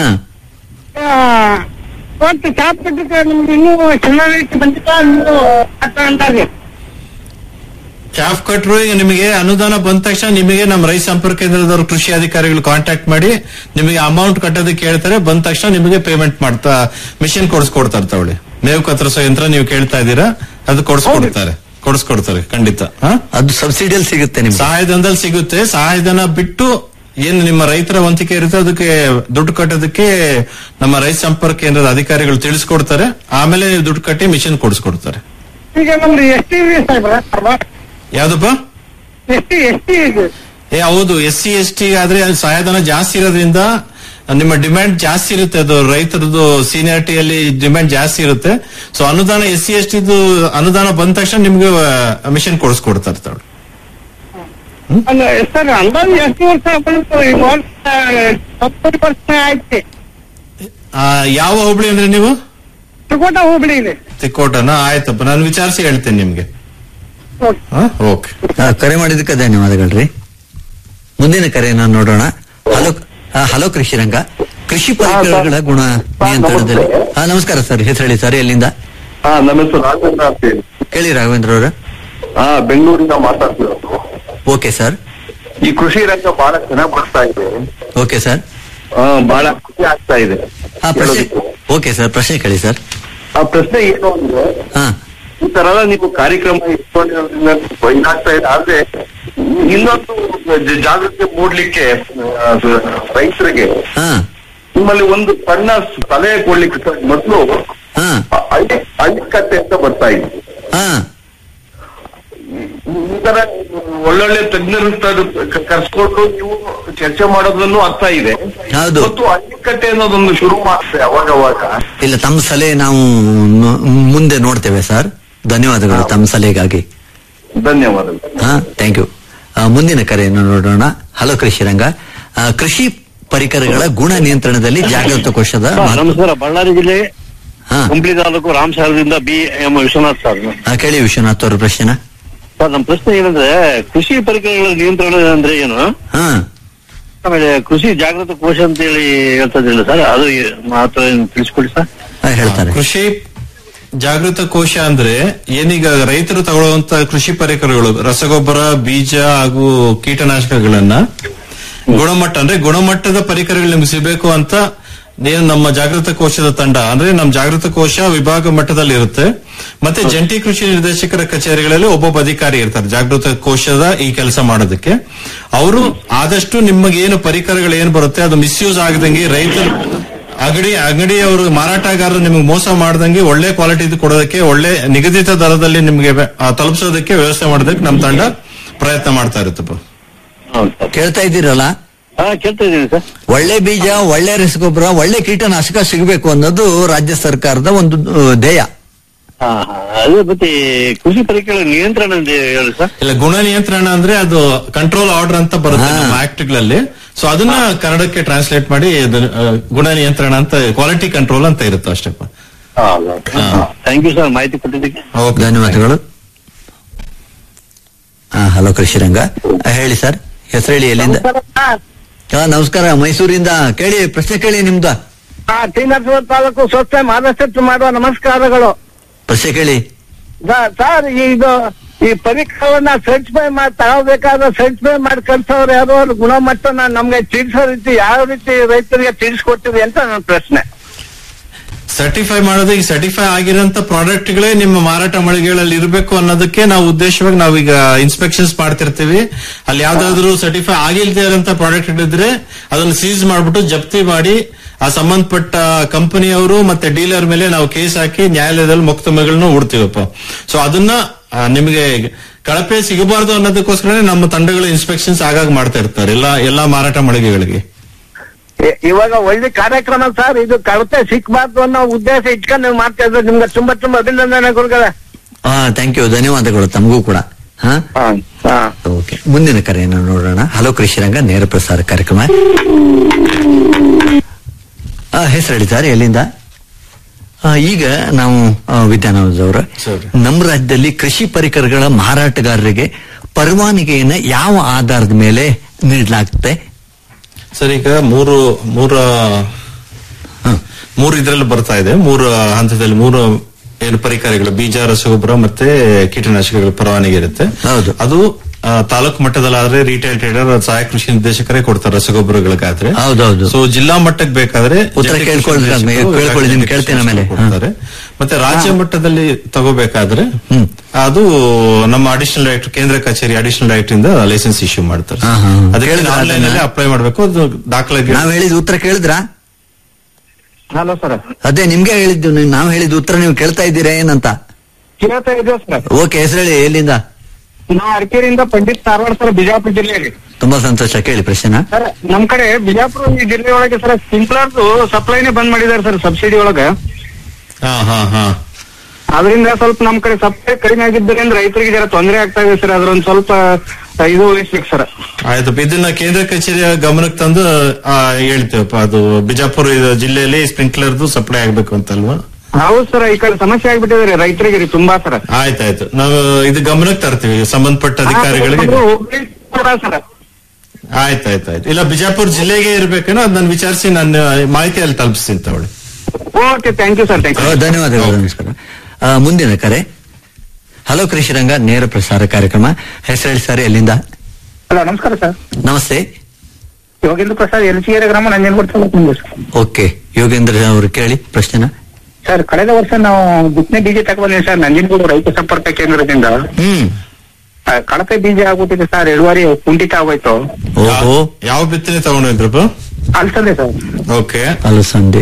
ಒಟ್ಟು ಚಾಪ್ ಕಟ್ಟಕ್ಕೆ ನಿಮ್ಗೆ ಇನ್ನೂ ಚೆನ್ನಾಗಿ ಬಂದಿಲ್ಲ ನೀವು ಅಂತ ಅಂತಾರೆ ಕ್ಯಾಫ್ ಕಟ್ರು ಈಗ ನಿಮಗೆ ಅನುದಾನ ಬಂದ ತಕ್ಷಣ ನಿಮಗೆ ನಮ್ಮ ರೈತ ಸಂಪರ್ಕ ಕೇಂದ್ರದವರು ಕೃಷಿ ಅಧಿಕಾರಿಗಳು ಕಾಂಟ್ಯಾಕ್ಟ್ ಮಾಡಿ ನಿಮಗೆ ಅಮೌಂಟ್ ಕಟ್ಟೋದಕ್ಕೆ ಹೇಳ್ತಾರೆ ಬಂದ ತಕ್ಷಣ ನಿಮಗೆ ಪೇಮೆಂಟ್ ಮಾಡ್ತಾ ಮಿಷಿನ್ ಕೊಡಿಸ್ಕೊಡ್ತಾರೆ ತಗೊಳ್ಳಿ ಮೇವು ಕತ್ತರಿಸೋ ಯಂತ್ರ ನೀವು ಕೇಳ್ತಾ ಇದ್ದೀರಾ ಅದು ಕೊಡಿಸ್ಕೊಡ್ತಾರೆ ಕೊಡಿಸ್ಕೊಡ್ತಾರೆ ಖಂಡಿತ ಹಾ ಅದು ಸಬ್ಸಿಡಿಯಲ್ಲಿ ಸಿಗುತ್ತೆ ನಿಮ್ಗೆ ಸಹಾಯಧನದಲ್ಲಿ ಸಿಗುತ್ತೆ ಸಹಾಯಧನ ಬಿಟ್ಟು ಏನು ನಿಮ್ಮ ರೈತರ ವಂತಿಕೆ ಇರುತ್ತೆ ಅದಕ್ಕೆ ದುಡ್ಡು ಕಟ್ಟೋದಕ್ಕೆ ನಮ್ಮ ರೈತ ಸಂಪರ್ಕ ಕೇಂದ್ರದ ಅಧಿಕಾರಿಗಳು ತಿಳಿಸ್ಕೊಡ್ತಾರೆ ಆಮೇಲೆ ನೀವು ದುಡ್ಡು ಕಟ್ಟಿ ಮಿಷಿನ್ ಕೊಡಿಸ್ಕೊಡ್ತಾರೆ ಈಗ ನಮ್ದು ಎಸ್ ಟಿ ಸಾಹೇಬ್ರ ಯಾವ್ದಪ್ಪ ಎಸ್ ಟಿ ಎಸ್ ಟಿ ಇದು ಏ ಹೌದು ಎಸ್ ಸಿ ಎಸ್ ಟಿ ಆದ್ರೆ ಅಲ್ಲಿ ಸಹಾಯಧನ ಜಾಸ್ತಿ ಇರೋದ್ರಿಂದ ನಿಮ್ಮ ಡಿಮ್ಯಾಂಡ್ ಜಾಸ್ತಿ ಇರುತ್ತೆ ಅದು ರೈತರದ್ದು ಸೀನಿಯಾರಿಟಿಯಲ್ಲಿ ಡಿಮ್ಯಾಂಡ್ ಜಾಸ್ತಿ ಇರುತ್ತೆ ಸೊ ಅನುದಾನ ಎಸ್ ಸಿ ಎಸ್ ಟಿದು ಅನುದಾನ ಬಂದ ತಕ್ಷಣ ನಿಮ್ಗೆ ಮಿಷನ್ ಕೊಡಿಸ್ಕೊಡ್ತಾರೆ ತಗೊಳ್ಳಿ ಅಲ್ಲ ಸರ್ ಅಂದಾಜು ಎಷ್ಟು ವರ್ಷ ಬಂತು ಈ ವರ್ಷ ಹತ್ತು ವರ್ಷ ಆಯ್ತು ಆ, ಯಾವ ಹೋಬಳಿ ಅಂದ್ರೆ ನೀವು ತ್ರಿಕೋಟ ಹೋಬಳಿ ಇದೆ ತಿಕ್ಕೋಟನ ಆಯ್ತಪ್ಪ ನಾನು ವಿಚಾರಿಸಿ ಹೇಳ್ತೇನೆ ನಿಮ್ಗೆ ಓಕೆ. ಓಕೆ ಆ, ಕರೆ ಮಾಡಿದ್ದಕ್ಕೆ ಧನ್ಯವಾದಗಳ್ರಿ ಮುಂದಿನ ಕರೆಯನ್ನ ನೋಡೋಣ ಹಲೋ ಆ, ಹಲೋ ಕೃಷಿರಂಗ ಕೃಷಿ ಪರಿಕರಗಳ ಗುಣ ನಿಯಂತ್ರಣದಲ್ಲಿ ಹಾ ನಮಸ್ಕಾರ ಸರ್ ಹೆಸರು ಹೇಳಿ ಸರ್ ಎಲ್ಲಿಂದ ಹಾ ನಮ್ಮ ಹೆಸರು ರಾಘವೇಂದ್ರ ಅಂತ ಹೇಳಿ ಕೇಳಿ ರಾಘವೇಂದ್ರ ಅವರ ಹಾ ಬೆಂಗಳೂರಿಂದ ಮಾತಾಡ್ತಿರೋದು ಓಕೆ ಸರ್ ಈ ಕೃಷಿ ರಂಗ ಬಹಳ ಚೆನ್ನಾಗಿ ಬರ್ತಾ ಇದೆ ಓಕೆ ಸರ್ ಆ, ಬಹಳ ಖುಷಿ ಆಗ್ತಾ ಇದೆ ಹಾ ಪ್ರಶ್ನೆ ಹೇಳೋದಕ್ಕೆ. ಓಕೆ ಸರ್ ಪ್ರಶ್ನೆ ಕೇಳಿ ಸರ್ ಆ ಪ್ರಶ್ನೆ ಏನು ಅಂದ್ರೆ ಹಾ ಈ ತರದ ನೀವು ಕಾರ್ಯಕ್ರಮ ಇಟ್ಕೊಂಡಿರೋದ್ರಿಂದ ಇದಾಗ್ತಾ ಇದೆ ಆದ್ರೆ ಇನ್ನೊಂದು ಜ- ಜಾಗೃತಿ ಮೂಡ್ಲಿಕ್ಕೆ ಆ, ರೈತರಿಗೆ ಹಾ ನಿಮ್ಮಲ್ಲಿ ಒಂದು ಸಣ್ಣ ಸಲಹೆ ಕೊಡ್ಲಿಕ್ಕೆ ಸರ್ ಮೊದಲು ಹಾ ಹಳ್ಳಿ ಹಳ್ಳಿಕಟ್ಟೆ ಅಂತ ಬರ್ತಾ ಇದೆ ಹಾ ಈ ತರ ಒಳ್ಳೊಳ್ಳೆ ತಜ್ಞರು ತ- ಕರ್ಸ್ಕೊಂಡು ನೀವು ಚರ್ಚೆ ಮಾಡೋದ್ರಲ್ಲೂ ಅರ್ಥ ಇದೆ ಹೌದು. ಮತ್ತು ಹಳ್ಳಿಕಟ್ಟೆ ಅನ್ನೋದೊಂದು ಶುರು ಮಾಡ್ತಾರೆ ಅವಾಗ ಅವಾಗ ಇಲ್ಲ ತಮ್ಮ ಸಲಹೆ ನಾವು ನ- ಮುಂದೆ ನೋಡ್ತೇವೆ ಸರ್ ಧನ್ಯವಾದಗಳು ತಮ್ಮ ಸಲಹೆಗಾಗಿ ಧನ್ಯವಾದಗಳು ಹಾ ಥ್ಯಾಂಕ್ ಯು ಮುಂದಿನ ಕರೆಯನ್ನು ನೋಡೋಣ ಹಲೋ ಕೃಷಿರಂಗ ಆ, ಕೃಷಿ ಪರಿಕರಗಳ ಗುಣ ನಿಯಂತ್ರಣದಲ್ಲಿ ಜಾಗೃತ ಕೋಶದ ಮಹತ್ವ- ನಮಸ್ಕಾರ ಬಳ್ಳಾರಿ ಜಿಲ್ಲೆ ಹಾ ಹುಂಬ್ಳಿ ತಾಲೂಕು ರಾಮಸಾಗರದಿಂದ ಬಿ ಎಂ ವಿಶ್ವನಾಥ್ ಸರ್ ಆ, ಕೇಳಿ ವಿಶ್ವನಾಥ್ ಅವರ ಪ್ರಶ್ನೆ ಸರ್ ನಮ್ಮ ಪ್ರಶ್ನೆ ಏನಂದ್ರೆ ಕೃಷಿ ಪರಿಕರಗಳ ನಿಯಂತ್ರಣ ಅಂದ್ರೆ ಏನು ಹಾ ಆಮೇಲೆ ಕೃಷಿ ಜಾಗೃತ ಕೋಶ ಅಂತ ಹೇಳಿ ಹೇಳ್ತದಿಲ್ಲ ಸರ್ ಅದು ಮಾತ್ರ ತಿಳಿಸ್ಕೊಡಿ ಸರ್ ಆ, ಹೇಳ್ತಾರೆ ಕೃಷಿ ಜಾಗೃತ ಕೋಶ ಅಂದ್ರೆ ಏನೀಗ ರೈತರು ತಗೊಳ್ಳುವಂತ ಕೃಷಿ ಪರಿಕರಗಳು ರಸಗೊಬ್ಬರ ಬೀಜ ಹಾಗೂ ಕೀಟನಾಶಕಗಳನ್ನ ಗುಣಮಟ್ಟ ಅಂದ್ರೆ ಗುಣಮಟ್ಟದ ಪರಿಕರಗಳು ನಿಮ್ಗೆ ಸಿಗಬೇಕು ಅಂತ ಏನು ನಮ್ಮ ಜಾಗೃತ ಕೋಶದ ತಂಡ ಅಂದ್ರೆ ನಮ್ಮ ಜಾಗೃತ ಕೋಶ ವಿಭಾಗ ಮಟ್ಟದಲ್ಲಿ ಇರುತ್ತೆ ಮತ್ತೆ ಜಂಟಿ ಕೃಷಿ ನಿರ್ದೇಶಕರ ಕಚೇರಿಗಳಲ್ಲಿ ಒಬ್ಬೊಬ್ಬ ಅಧಿಕಾರಿ ಇರ್ತಾರೆ ಜಾಗೃತ ಕೋಶದ ಈ ಕೆಲಸ ಮಾಡೋದಕ್ಕೆ ಅವರು ಆದಷ್ಟು ನಿಮಗೆ ಏನು ಪರಿಕರಗಳು ಏನು ಬರುತ್ತೆ ಅದು ಮಿಸ್ಯೂಸ್ ಆಗದಂಗೆ ರೈತರು ಅಂಗಡಿ ಅಂಗಡಿಯವರು ಮಾರಾಟಗಾರರು ನಿಮಗೆ ಮೋಸ ಮಾಡದಂಗೆ ಒಳ್ಳೆ ಕ್ವಾಲಿಟಿ ಕೊಡೋದಕ್ಕೆ ಒಳ್ಳೆ ನಿಗದಿತ ದರದಲ್ಲಿ ನಿಮಗೆ ವ್ಯ- ಆ, ತಲುಪಿಸೋದಕ್ಕೆ ವ್ಯವಸ್ಥೆ ಮಾಡೋದಕ್ಕೆ ನಮ್ಮ ತಂಡ ಪ್ರಯತ್ನ ಮಾಡ್ತಾ ಇರುತ್ತಪ್ಪ ಹೌದು ಸರ್ ಕೇಳ್ತಾ ಇದ್ದೀರಲ್ಲ ಹಾ ಕೇಳ್ತಾ ಇದ್ದೀನಿ ಸರ್ ಒಳ್ಳೆ ಬೀಜ ಒಳ್ಳೆ ರಸಗೊಬ್ಬರ ಒಳ್ಳೆ ಕೀಟನಾಶಕ ಸಿಗಬೇಕು ಅನ್ನೋದು ರಾಜ್ಯ ಸರ್ಕಾರದ ಒಂದು ಆ, ಧ್ಯೇಯ ಹಾ ಹಾ ಅದೇ ಮತ್ತೆ ಕೃಷಿ ಪರಿಕರಗಳ ನಿಯಂತ್ರಣ ಅಂತ ಹೇಳಿ ಸರ್ ಇಲ್ಲ ಗುಣ ನಿಯಂತ್ರಣ ಅಂದ್ರೆ ಅದು ಕಂಟ್ರೋಲ್ ಆರ್ಡರ್ ಅಂತ ಬರುತ್ತೆ ಹಾ. ನಮ್ಮ ಆಕ್ಟ್ಗಳಲ್ಲಿ ಸೊ ಅದನ್ನ ಕನ್ನಡಕ್ಕೆ ಟ್ರಾನ್ಸ್ಲೇಟ್ ಮಾಡಿ ಅದು, ಆ, ಗುಣ ನಿಯಂತ್ರಣ ಅಂತ ಕ್ವಾಲಿಟಿ ಕಂಟ್ರೋಲ್ ಅಂತ ಇರುತ್ತೆ ಅಷ್ಟಪ್ಪ ಥ್ಯಾಂಕ್ ಯು ಸರ್ ಮಾಹಿತಿ ಕೊಟ್ಟಿದ್ದಕ್ಕೆ ಓಕೆ ಧನ್ಯವಾದಗಳು ಹಾ ಹಲೋ ಕೃಷಿರಂಗ ಆ, ಹೇಳಿ ಸರ್ ಹೆಸರು ಹೇಳಿ ಎಲ್ಲಿಂದ ಹಾ ನಮಸ್ಕಾರ ಮೈಸೂರಿಂದ ಕೇಳಿ ಪ್ರಶ್ನೆ ಕೇಳಿ ನಿಮ್ದ ಟಿ ನರಸೀಪುರ ತಾಲೂಕು ಸ್ವಚ್ಛ ಮಹಾರಾಷ್ಟ್ರ ಮಾಡುವ ನಮಸ್ಕಾರಗಳು ಪ್ರಶ್ನೆ ಕೇಳಿ ಸರ್- ಸರ್ ಇದು ಈ ಪರಿಕರವನ್ನ ಸರ್ಟಿಫೈ ಮಾಡಿ ತಗೋಬೇಕಾದ್ರೆ ಸರ್ಟಿಫೈ ಮಾಡಿ ಕಳ್ಸೋರು ಯಾರು ಅವ್ರ ಗುಣಮಟ್ಟನ ನಮ್ಗೆ ತಿಳಿಸೋ ರೀತಿ ಯಾವ ರೀತಿ ರೈತರಿಗೆ ತಿಳಿಸ್ಕೊಡ್ತೀವಿ ಅಂತ ನನ್ನ ಪ್ರಶ್ನೆ ಸರ್ಟಿಫೈ ಮಾಡೋದು ಈ ಸರ್ಟಿಫೈ ಆಗಿರೋಂತ ಪ್ರಾಡಕ್ಟ್ ಗಳೇ ನಿಮ್ಮ ಮಾರಾಟ ಮಳಿಗೆಗಳಲ್ಲಿ ಇರಬೇಕು ಅನ್ನೋದಕ್ಕೆ ನಾವು ಉದ್ದೇಶವಾಗಿ ನಾವೀಗ ಇನ್ಸ್ಪೆಕ್ಷನ್ಸ್ ಮಾಡ್ತಿರ್ತೀವಿ ಅಲ್ಲಿ ಯಾವ್ದಾದ್ರು ಸರ್ಟಿಫೈ ಆಗಿಲ್ದೇ ಇರೋಂತ ಪ್ರಾಡಕ್ಟ್ ಇದ್ರೆ ಅದನ್ನು ಸೀಸ್ ಮಾಡ್ಬಿಟ್ಟು ಜಪ್ತಿ ಮಾಡಿ ಆ ಸಂಬಂಧಪಟ್ಟ ಕಂಪನಿಯವರು ಮತ್ತೆ ಡೀಲರ್ ಮೇಲೆ ನಾವು ಕೇಸ್ ಹಾಕಿ ನ್ಯಾಯಾಲಯದಲ್ಲಿ ಮೊಕದ್ದಮೆಗಳನ್ನ ಹೂಡ್ತೀವಪ್ಪ ಸೊ ಅದನ್ನ ಆ, ನಿಮಗೆ ಕಳಪೆ ಸಿಗಬಾರ್ದು ಅನ್ನೋದಕ್ಕೋಸ್ಕರನೇ ನಮ್ಮ ತಂಡಗಳು ಇನ್ಸ್ಪೆಕ್ಷನ್ಸ್ ಆಗಾಗ ಮಾಡ್ತಾ ಇರ್ತಾರೆ ಎಲ್ಲಾ ಎಲ್ಲಾ ಮಾರಾಟ ಮಳಿಗೆಗಳಿಗೆ ಇ- ಇವಾಗ ಒಳ್ಳೆ ಕಾರ್ಯಕ್ರಮ ಸರ್ ಇದು ಕಳಪೆ ಸಿಕ್ಬಾರ್ದು ಅನ್ನೋ ಉದ್ದೇಶ ಇಟ್ಕೊಂಡು ನೀವು ಮಾಡ್ತಾ ಇದ್ರೆ ನಿಮ್ಗೆ ತುಂಬಾ ತುಂಬಾ ಅಭಿನಂದನೆ ಗುರುಗಳೇ ಹಾ ಥ್ಯಾಂಕ್ ಯು ಧನ್ಯವಾದಗಳು ತಮಗೂ ಕೂಡ ಹಾ ಹಾ ಹಾ ಓಕೆ ಮುಂದಿನ ಕರೆಯನ್ನು ನೋಡೋಣ ಹಲೋ ಕೃಷಿರಂಗ ನೇರ ಪ್ರಸಾರ ಕಾರ್ಯಕ್ರಮ ಆ, ಹೆಸರು ಹೇಳಿ ಸರ್ ಎಲ್ಲಿಂದ ಆ, ಈಗ ನಾವು ಆ, ವಿದ್ಯಾನಂದದವರು ಸರಿ. ನಮ್ಮ ರಾಜ್ಯದಲ್ಲಿ ಕೃಷಿ ಪರಿಕರಗಳ ಮಾರಾಟಗಾರರಿಗೆ ಪರವಾನಗಿಯನ್ನ ಯಾವ ಆಧಾರದ ಮೇಲೆ ನೀಡಲಾಗುತ್ತೆ ಸರ್ ಈಗ ಮೂರು ಮೂರ ಮೂರು ಇದ್ರಲ್ಲಿ ಬರ್ತಾ ಇದೆ ಮೂರು ಹಂತದಲ್ಲಿ ಮೂರು ಏನು ಪರಿಕರಗಳು ಬೀಜ ರಸಗೊಬ್ಬರ ಮತ್ತೆ ಕೀಟನಾಶಕಗಳ ಪರವಾನಗಿ ಇರುತ್ತೆ ಹೌದು. ಅದು ಆ, ತಾಲೂಕು ಮಟ್ಟದಲ್ಲಾದ್ರೆ ರಿಟೇಲ್ ಟ್ರೇಡರ್ ಸಹಾಯಕ ಕೃಷಿ ನಿರ್ದೇಶಕರೇ ಕೊಡ್ತಾರೆ ರಸಗೊಬ್ಬರಗಳಿಗಾದ್ರೆ ಹೌದೌದು. ಸೊ ಜಿಲ್ಲಾ ಮಟ್ಟಕ್ಕೆ ಬೇಕಾದ್ರೆ ಉತ್ತರ ಜಂಟಿ ಕೃಷಿ ಕೇಳ್ಕೊಳ್ರಿ ಅದ್ನ- ನಿರ್ದೇಶಕರು, ಕೇಳ್ಕೊಳ್ಳಿ, ನಿಮ್ಗೆ ಕೇಳ್ತೀನಿ ಆಮೇಲೆ. ಕೊಡ್ತಾರೆ ಮತ್ತೆ ರಾಜ್ಯ ಮಟ್ಟದಲ್ಲಿ ತಗೋಬೇಕಾದ್ರೆ ಹ್ಮ್. ಅದು ನಮ್ಮ ಅಡಿಷನಲ್ ಡೈರೆಕ್ಟರ್ ಕೇಂದ್ರ ಕಚೇರಿ ಅಡಿಷನಲ್ ಡೈರೆಕ್ಟರ್ ಇಂದ ಲೈಸೆನ್ಸ್ ಇಶ್ಯೂ ಮಾಡ್ತಾರೆ ಹಾ, ಹಾ. ಅದಕ್ಕೆ ಕೇಳಿದ್ರಾ ಆನ್ಲೈನ್ ಅಲ್ಲಿ ಅದನ್ನ? ಅಪ್ಲೈ ಮಾಡ್ಬೇಕು ಅದು ದಾಖಲಾಗಿ ನಾವ್ ಹೇಳಿದ ಉತ್ತರ ಕೇಳಿದ್ರಾ ಹಲೋ ಸರ್ ಅದೇ ನಿಮ್ಗೆ ಹೇಳಿದ್ದು ನೀವು- ನಾವು ಹೇಳಿದ ಉತ್ತರ ನೀವು ಕೇಳ್ತಾ ಇದ್ದೀರಾ ಏನಂತ ಕೇಳ್ತಾ ಇದ್ದೇವೆ ಸರ್ ಓಕೆ ಹೆಸರು ಹೇಳಿ ಎಲ್ಲಿಂದ ನಾವು ಅರಕೇರಿಯಿಂದ ಪಂಡಿತ್ ಧಾರವಾಡ ಸರ್ ಬಿಜಾಪುರ ಜಿಲ್ಲೆಯಲ್ಲಿ ತುಂಬಾ ಸಂತೋಷ ಕೇಳಿ ಪ್ರಶ್ನೆನ ಸರ್ ನಮ್ ಕಡೆ ಬಿಜಾಪುರ ಈ ಜಿಲ್ಲೆ ಒಳಗೆ ಸರ್ ಸ್ಪ್ರಿಂಕ್ಲರ್ದು ಸಪ್ಲೈನೇ ಬಂದ್ ಮಾಡಿದ್ದಾರೆ ಸರ್ ಸಬ್ಸಿಡಿ ಒಳಗ ಹಾ ಹಾ ಹಾ ಅದರಿಂದ ಸ್ವಲ್ಪ ನಮ್ ಕಡೆ ಸಪ್ಲೈ ಕಡಿಮೆ ಆಗಿದ್ದರಿಂದ ರೈತರಿಗೆ ಜರ ತೊಂದರೆ ಆಗ್ತಾ ಇದೆ ಸರ್ ಅದ್ರೊಂದ್ ಸ್ವಲ್ಪ ಇದು ವಹಿಸ್ಬೇಕು ಸರ್ ಆಯ್ತಪ್ಪ ಇದನ್ನ ಕೇಂದ್ರ ಕಚೇರಿಯ ಗಮನಕ್ಕೆ ತಂದು ಆ, ಹೇಳ್ತೇವಪ್ಪ ಅದು ಬಿಜಾಪುರ ಇದು ಜಿಲ್ಲೆಯಲ್ಲಿ ಸ್ಪ್ರಿಂಕ್ಲರ್ದು ಸಪ್ಲೈ ಆಗ್ಬೇಕು ಅಂತಲ್ವಾ ಹೌದು ಸರ್ ಈ ಕಡೆ ಸಮಸ್ಯೆ ಆಗ್ಬಿಟ್ಟಿದೆ ರೈತರಿಗೆ ರೀ ತುಂಬಾ ಸರ್ ಆಯ್ತಾಯ್ತು ನಾವು ಇದು ಗಮನಕ್ಕೆ ತರ್ತೀವಿ ಸಂಬಂಧಪಟ್ಟ ಅಧಿಕಾರಿಗಳಿಗೆ ಹುಬ್ಳಿ ಕೂಡ ಸರ್ ಆಯ್ತು ಆಯ್ತು ಆಯ್ತು ಇಲ್ಲ ಬಿಜಾಪುರ ಜಿಲ್ಲೆಗೆ ಇರ್ಬೇಕೇನೋ ಅದ್ ನಾನು ವಿಚಾರಿಸಿ ನಾನು ಮಾಹಿತಿ ಅಲ್ಲಿ ತಲುಪಿಸ್ತೀನಿ ತಗೊಳ್ಳಿ okay thank you sir thank ಆ, ಯು ಧನ್ಯವಾದಗಳು ನಮಸ್ಕಾರ ಆ, ಮುಂದಿನ ಕರೆ ಹಲೋ ಕೃಷಿರಂಗ ನೇರ ಪ್ರಸಾರ ಕಾರ್ಯಕ್ರಮ ಹೆಸರು ಹೇಳಿ ಸರ್ ಎಲ್ಲಿಂದ ಹಲೋ ನಮಸ್ಕಾರ ಸರ್ ನಮಸ್ತೆ ಯೋಗೇಂದ್ರ ಪ್ರಸಾದ್ ಎಲ್ಸಿಗೆರೆ ಗ್ರಾಮ ನಂಜನಗೂಡ ತಾಲೂಕು ನಿಮ್ದು ಸರ್ ಓಕೆ ಯೋಗೇಂದ್ರ ಅವರು ಕೇಳಿ ಪ್ರಶ್ನೆನ ಸರ್ ಕಳೆದ ವರ್ಷ ನಾವು ಬಿತ್ತನೆ ಬೀಜ ತಗೊಂಡಿದ್ದೀವಿ ಸರ್ ನಂಜನಗೂಡು ರೈತ ಸಂಪರ್ಕ ಕೇಂದ್ರದಿಂದ ಹ್ಮ್ ಆ, ಕಳಪೆ ಬೀಜ ಆಗ್ಬಿಟ್ಟಿದೆ ಸರ್ ಇಳುವರಿ ಕುಂಠಿತ ಆಗೋಯ್ತು ಓಹೋ ಯಾವ ಬಿತ್ತನೆ ತಗೊಂಡಿದ್ರಪ್ಪ ಅಲ್ಸಂದೆ ಸರ್ ಓಕೆ ಅಲಸಂದೆ